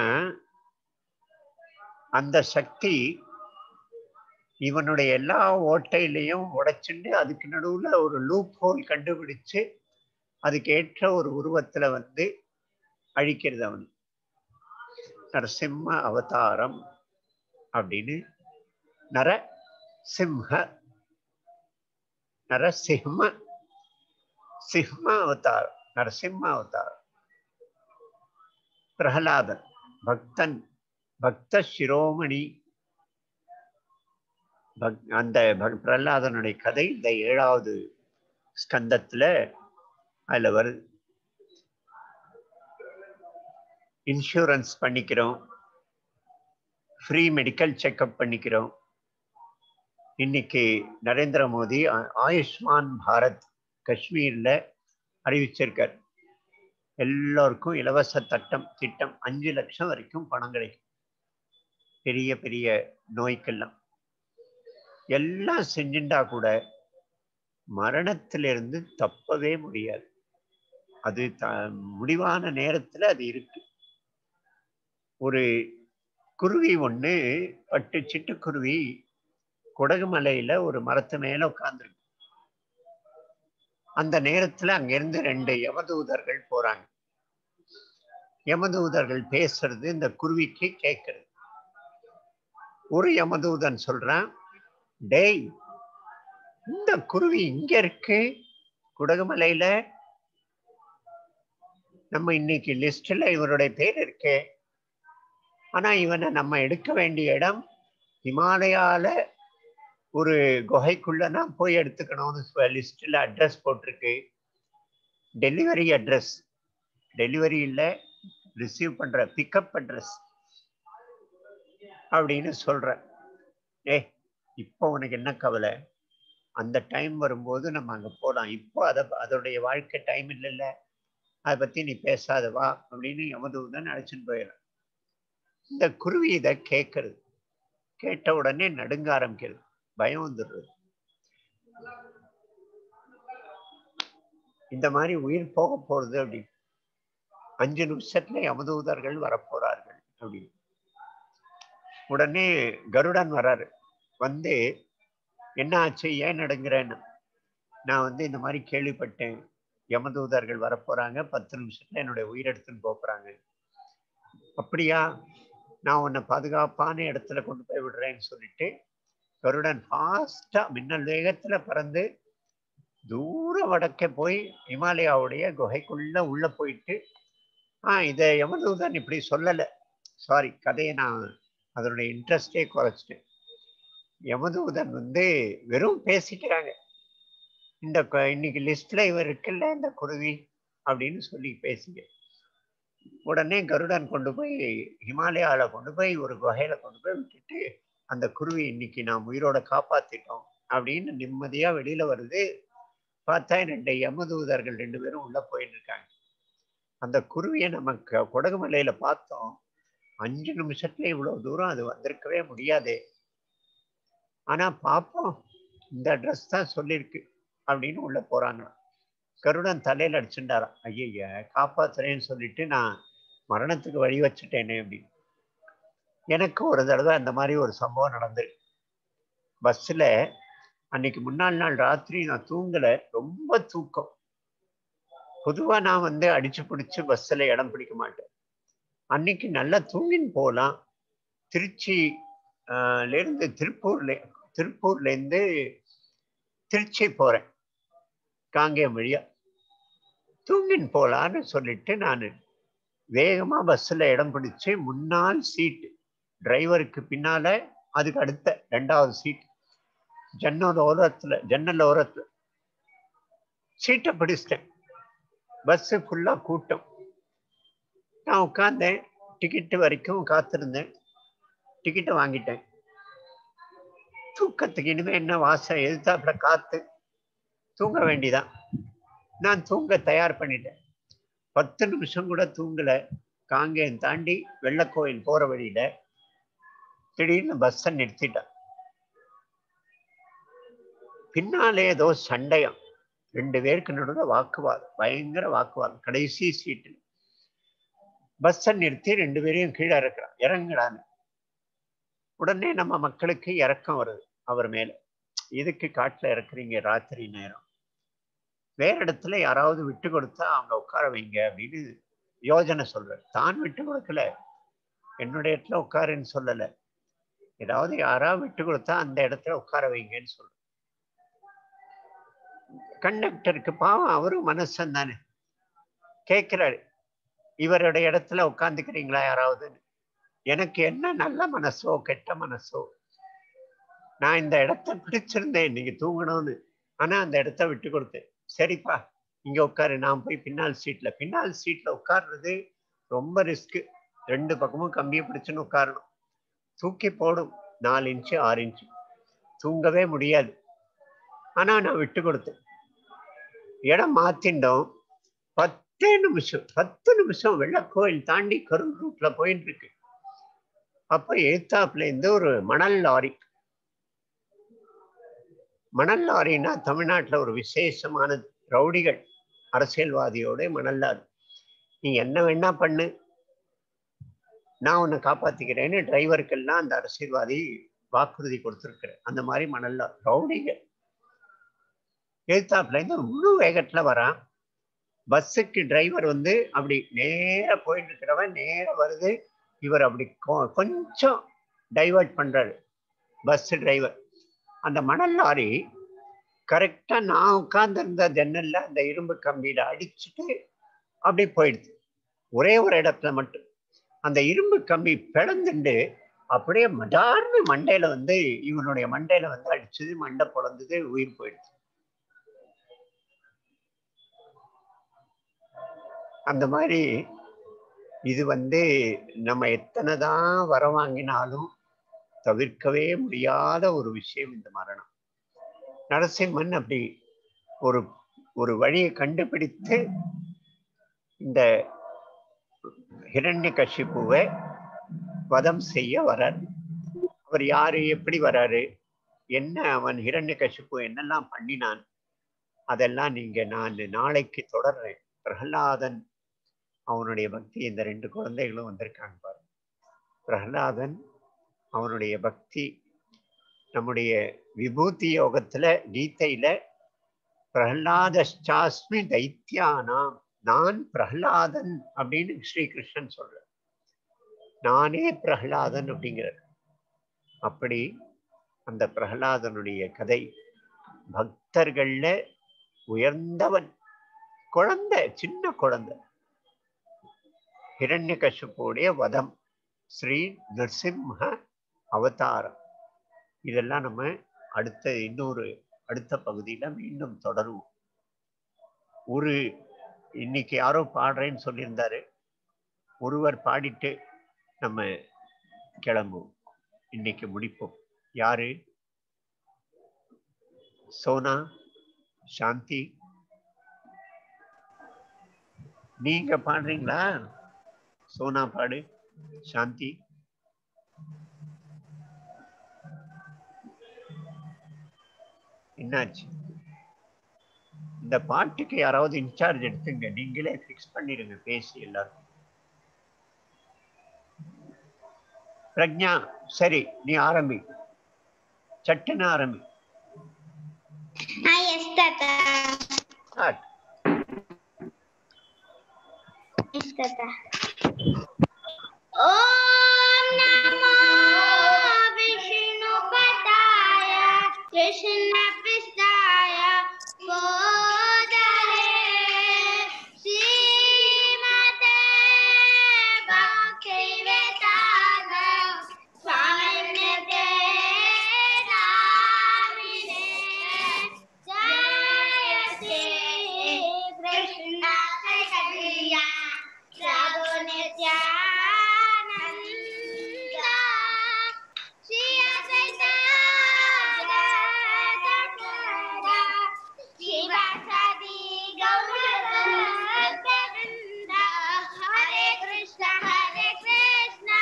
அந்த சக்தி இவனுடைய எல்லா ஓட்டையிலையும் உடைச்சுண்டு அதுக்கு நடுவுல ஒரு லூப் ஹோல் கண்டுபிடிச்சு அதுக்கு ஏற்ற ஒரு உருவத்துல வந்து அழிக்கிறது அவன் நரசிம்ம அவதாரம் அப்படின்னு நர சிம்ஹ நரசிம்ம சிம்ம அவதாரம் நரசிம்ம அவதாரம் பிரகலாதன் பக்தன் பக்த சிரோமணி பக்- அந்த பக்- பிரகலாதனுடைய கதை இந்த ஏழாவது ஸ்கந்தத்துல அதுல வருது இன்சூரன்ஸ் பண்ணிக்கிறோம் ஃப்ரீ மெடிக்கல் செக்கப் பண்ணிக்கிறோம் இன்னைக்கு நரேந்திர மோடி ஆ- ஆயுஷ்மான் பாரத் காஷ்மீர்ல அறிவிச்சிருக்கார் எல்லோருக்கும் இலவச தட்டம் திட்டம் அஞ்சு லட்சம் வரைக்கும் பணம் கிடைக்கும் பெரிய பெரிய நோய்க்கெல்லாம் எல்லாம் செஞ்சுட்டா கூட மரணத்திலிருந்து தப்பவே முடியாது அது த முடிவான நேரத்துல அது இருக்கு ஒரு குருவி ஒண்ணு பட்டு சிட்டுக்குருவி குடகுமலையில ஒரு மரத்து மேல உட்கார்ந்துருக்கு அந்த நேரத்துல அங்கிருந்து ரெண்டு யமதூதர்கள் போறாங்க யமதூதர்கள் பேசுறது இந்த குருவிக்கு கேட்கறது ஒரு யமதூதன் சொல்றான் டேய் இந்த குருவி இங்க இருக்கு குடகுமலையில நம்ம இன்னைக்கு லிஸ்ட்ல இவருடைய பேர் இருக்கே ஆனா இவனை நம்ம எடுக்க வேண்டிய இடம் ஹிமாலயால ஒரு குகைக்குள்ள நான் போய் எடுத்துக்கணும்னு லிஸ்ட்ல அட்ரஸ் போட்டிருக்கு டெலிவரி அட்ரஸ் டெலிவரி இல்ல ரிசீவ் பண்ற பிக்கப் அட்ரஸ் அப்படின்னு சொல்ற ஏ இப்போ உனக்கு என்ன கவலை அந்த டைம் வரும்போது நம்ம அங்க போலாம் இப்போ அத அதோடைய வாழ்க்கை டைம் இல்லைல்ல அதை பத்தி நீ பேசாத வா அப்படின்னு யமதூதன் அழைச்சின்னு போயிடறான் இந்த குருவி இதை கேட்கறது கேட்ட உடனே நடுங்க ஆரம்பிக்கிறது பயம் வந்துடுறது இந்த மாதிரி உயிர் போக போறது அப்படின்னு அஞ்சு நிமிஷத்துல யமதூதர்கள் வரப்போறார்கள் அப்படின்னு உடனே கருடன் வராரு வந்து என்ன ஆச்சு ஏன் நடுங்குறேன்னு நான் வந்து இந்த மாதிரி கேள்விப்பட்டேன் யமதூதர்கள் வரப்போறாங்க பத்து நிமிஷத்துல என்னுடைய உயிர் எடுத்துன்னு போப் போறாங்க அப்படியா நான் உன்னை பாதுகாப்பான இடத்துல கொண்டு போய் விடுறேன்னு சொல்லிட்டு கருடன் ஃபாஸ்டா மின்னல் வேகத்துல பறந்து தூர வடக்கே போய் இமாலயாவுடைய குகைக்குள்ள உள்ள போயிட்டு ஆ இதை யமதூதன் இப்படி சொல்லலை சாரி கதையை நான் அதனுடைய இன்ட்ரெஸ்டே குறைச்சிட்டேன் யமதூதன் வந்து வெறும் பேசிக்கிறாங்க இந்த க- இன்னைக்கு லிஸ்ட்ல இவர் இருக்குல்ல இந்த குருவி அப்படின்னு சொல்லி பேசிக்க உடனே கருடன் கொண்டு போய் ஹிமாலயால கொண்டு போய் ஒரு குகையில கொண்டு போய் விட்டுட்டு அந்த குருவி இன்னைக்கு நாம் உயிரோட காப்பாத்திட்டோம் அப்படின்னு நிம்மதியா வெளியில வருது பார்த்தா ரெண்டு யமதூதர்கள் ரெண்டு பேரும் உள்ள போயிட்டு இருக்காங்க அந்த குருவியை நம்ம க- கொடகுமலையில பார்த்தோம் அஞ்சு நிமிஷத்துல இவ்வளவு தூரம் அது வந்திருக்கவே முடியாதே ஆனா பார்ப்போம் இந்த அட்ரஸ் தான் சொல்லியிருக்கு அப்படின்னு உள்ள போறாங்க கருடன் தலையில அடிச்சுட்டாராம் ஐயய்ய காப்பாத்துறேன்னு சொல்லிட்டு நான் மரணத்துக்கு வழி வச்சுட்டேனே அப்படின்னு எனக்கு ஒரு தடவை அந்த மாதிரி ஒரு சம்பவம் நடந்திருக்கு பஸ்ஸில் அன்னைக்கு முன்னாள் நாள் ராத்திரி நான் தூங்கலை ரொம்ப தூக்கம் பொதுவாக நான் வந்து அடிச்சு பிடிச்சி பஸ்ஸில் இடம் பிடிக்க மாட்டேன் அன்னைக்கு நல்லா தூங்கின்னு போகலாம் திருச்சி ஆஹ், ல இருந்து திருப்பூர்ல திருப்பூர்லேருந்து திருச்சி போகிறேன் காங்கேயம் வழியா தூங்கின்னு போகலான்னு சொல்லிட்டு நான் வேகமாக பஸ்ஸில் இடம் பிடிச்சு முன்னால் சீட்டு டிரைவருக்கு பின்னால அதுக்கு அடுத்த ரெண்டாவது சீட் ஜன்னல் ஓரத்தில் ஜன்னல் ஓரத்தில் சீட்டை பிடிச்சிட்டேன் பஸ்ஸு ஃபுல்லாக கூட்டம் நான் உட்காந்தேன் டிக்கெட்டு வரைக்கும் காத்திருந்தேன் டிக்கெட்டை வாங்கிட்டேன் தூக்கத்துக்கு இனிமே என்ன வாசம் எதிர்த்தாப்புல காத்து தூங்க வேண்டிதான் நான் தூங்க தயார் பண்ணிட்டேன் பத்து நிமிஷம் கூட தூங்கல காங்கேயம் தாண்டி வெள்ளக்கோயில் போற வழியில திடீர்னு பஸ்ஸை நிறுத்திட்டான் பின்னாலே ஏதோ சண்டையம் ரெண்டு பேருக்கு நடுவில் வாக்குவாதம் பயங்கர வாக்குவாதம் கடைசி சீட்டில் பஸ்ஸை நிறுத்தி ரெண்டு பேரையும் கீழே இறக்குறான் இறங்குறான்னு உடனே நம்ம மக்களுக்கு இறக்கம் வருது அவர் மேல எதுக்கு காட்டுல இறக்குறீங்க ராத்திரி நேரம் வேற இடத்துல யாராவது விட்டு கொடுத்தா அவங்க உட்கார வைங்க அப்படின்னு யோஜனை சொல்றார் தான் விட்டு கொடுக்கல என்னுடைய இடத்துல உட்காருன்னு சொல்லல ஏதாவது யாராவது விட்டு கொடுத்தா அந்த இடத்துல உட்கார வைங்கன்னு சொல்ற கண்டக்டருக்கு பாவம் அவரும் மனசன் தானே கேட்கிறாரு இவருடைய இடத்துல உட்காந்துக்கிறீங்களா யாராவதுன்னு எனக்கு என்ன நல்ல மனசோ கெட்ட மனசோ நான் இந்த இடத்த பிடிச்சிருந்தேன் இன்னைக்கு தூங்கணும்னு ஆனா அந்த இடத்த விட்டு கொடுத்தேன் சரிப்பா இங்க உட்காரு நான் போய் பின்னால் சீட்ல பின்னால் சீட்ல உட்கார்றது ரொம்ப ரிஸ்க் ரெண்டு பக்கமும் கம்பியை பிடிச்சுன்னு உட்காரணும் தூக்கி போடும் நாலு இன்ச்சு ஆறு இன்ச்சு தூங்கவே முடியாது ஆனா நான் விட்டு கொடுத்தேன் இடம் மாத்திண்டோம் பத்தே நிமிஷம் பத்து நிமிஷம் வெள்ளக்கோயில் தாண்டி கரூர் ரூட்ல போயிட்டு இருக்கு அப்ப எழுத்தாப்புல இருந்து ஒரு மணல் லாரி மணல் லாரின்னா தமிழ்நாட்டுல ஒரு விசேஷமான ரவுடிகள் அரசியல்வாதியோட மணல் லாரி நீ என்ன வேணா பண்ணு நான் உன்னை காப்பாத்திக்கிறேன்னு டிரைவருக்கெல்லாம் அந்த அரசியல்வாதி வாக்குறுதி கொடுத்துருக்கிறேன் அந்த மாதிரி மணல் லாரி ரவுடிகள் எழுத்தாப்புல இருந்து முழு வேகத்துல வரான் பஸ்ஸுக்கு டிரைவர் வந்து அப்படி நேர போயிட்டு இருக்கிறவன் நேர வருது இவர் அப்படி கொ- கொஞ்சம் டைவர்ட் பண்றாரு பஸ் டிரைவர் அந்த மணல் லாரி கரெக்டா நான் உட்கார்ந்திருந்த ஜன்னல்ல அந்த இரும்பு கம்பியில அடிச்சுட்டு அப்படி போயிடுது ஒரே ஒரு இடத்துல மட்டும் அந்த இரும்பு கம்பி பிளந்துண்டு அப்படியே மடார்னு மண்டையில வந்து இவனுடைய மண்டையில வந்து அடிச்சது மண்டை பொழந்தது உயிர் போயிடுது அந்த மாதிரி இது வந்து நம்ம எத்தனை தான் வர வாங்கினாலும் தவிர்க்கவே முடியாத ஒரு விஷயம் இந்த மரணம் நரசிம்மன் அப்படி ஒரு ஒரு வழியை கண்டுபிடித்து இந்த ஹிரண்ய கஷிப்புவை வதம் செய்ய வரார் அவர் யாரு எப்படி வராரு என்ன அவன் ஹிரண்ய கஷிப்பு என்னெல்லாம் பண்ணினான் அதெல்லாம் நீங்க நான் நாளைக்கு தொடர்றேன் பிரகலாதன் அவனுடைய பக்தி இந்த ரெண்டு குழந்தைகளும் வந்திருக்காங்க பாருங்க பிரகலாதன் அவனுடைய பக்தி நம்முடைய விபூதி யோகத்துல கீதையில பிரகலாதாஸ்மி தைத்தியானாம் நான் பிரகலாதன் அப்படின்னு ஸ்ரீகிருஷ்ணன் சொல்ற நானே பிரகலாதன் அப்படிங்கிறார் அப்படி அந்த பிரகலாதனுடைய கதை பக்தர்கள்ல உயர்ந்தவன் குழந்தை சின்ன குழந்தை ஹிரண்யகசிப்புடைய வதம் ஸ்ரீ நரசிம்ம அவதாரம் இதெல்லாம் நம்ம அடுத்த இன்னொரு அடுத்த பகுதியில மீண்டும் தொடருவோம் ஒரு இன்னைக்கு யாரோ பாடுறேன்னு சொல்லியிருந்தாரு ஒருவர் பாடிட்டு நம்ம கிளம்புவோம் இன்னைக்கு முடிப்போம் யாரு சோனா சாந்தி நீங்க பாடுறீங்களா சோனா பாடு சாந்தி என்னாச்சு இந்த பாட்டுக்கு யாராவது இன்சார்ஜ் எடுத்துங்க நீங்களே ஃபிக்ஸ் பண்ணிடுங்க பேசி எல்லாரும் பிரக்ஞா சரி நீ ஆரம்பி சட்டுன்னு ஆரம்பி எஸ் தாத்தா ஸ்டார்ட் எஸ் தாத்தா ஓம் நமோ விஷ்ணுபதாய கிருஷ்ணபிஸ்தாய போதலே ஸ்ரீமதே பக்திவேதாந்த சுவாமிநிதே நாமினே ஜெய ஸ்ரீ கிருஷ்ண கல்யா ராதோ நித்யானந்த ஸ்ரீ அசைத शिवासादि गौरवृन्द हरे कृष्ण हरे कृष्ण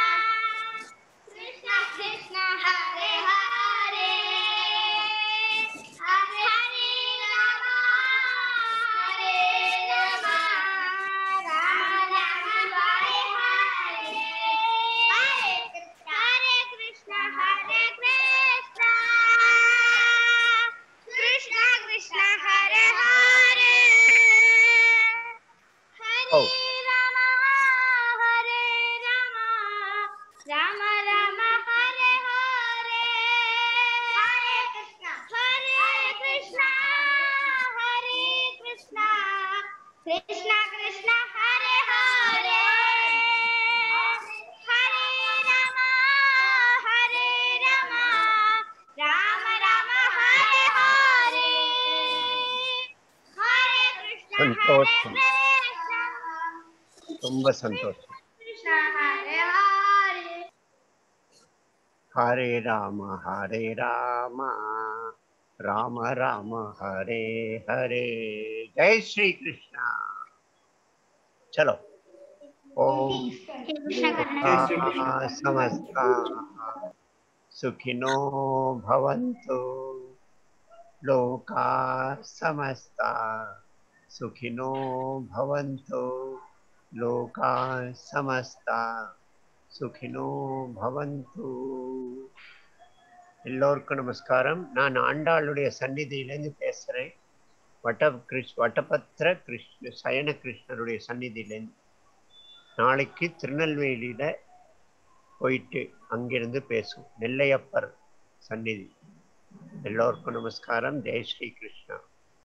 कृष्ण कृष्ण हरे हरे हरे हरे राम हरे राम राम राम हरे हरे हरे कृष्ण हरे कृष्ण हरे कृष्ण कृष्ण कृष्ण हरे हरे Oh. हरे राम हरे राम राम राम हरे हरे हरे कृष्ण हरे कृष्ण हरे कृष्ण कृष्ण कृष्ण हरे हरे हरे राम हरे राम राम राम हरे हरे हरे कृष्ण हरे சந்தோஷம் कृष्ण ரொம்ப சந்தோஷம் कृष्ण हरे हरे ஹரே ராம ஹரே ராம ராம ராம ஹரே ஹரே ஜெய் ஸ்ரீ கிருஷ்ணா चलो ओम समस्ता सुखिनो भवन्तु लोका समस्ता सुखिनो भवन्तु लोका समस्ता சுகினோ பவந்து எல்லோருக்கும் நமஸ்காரம் நான் ஆண்டாளுடைய சந்நிதியிலேருந்து பேசுகிறேன் வட்ட கிருஷ் வட்டபத்திர கிருஷ்ண சயன கிருஷ்ணருடைய சந்நிதியிலேருந்து நாளைக்கு திருநெல்வேலியில் போயிட்டு அங்கிருந்து பேசும் நெல்லையப்பர் சந்நிதி எல்லோருக்கும் நமஸ்காரம் ஜெய் ஸ்ரீ கிருஷ்ணா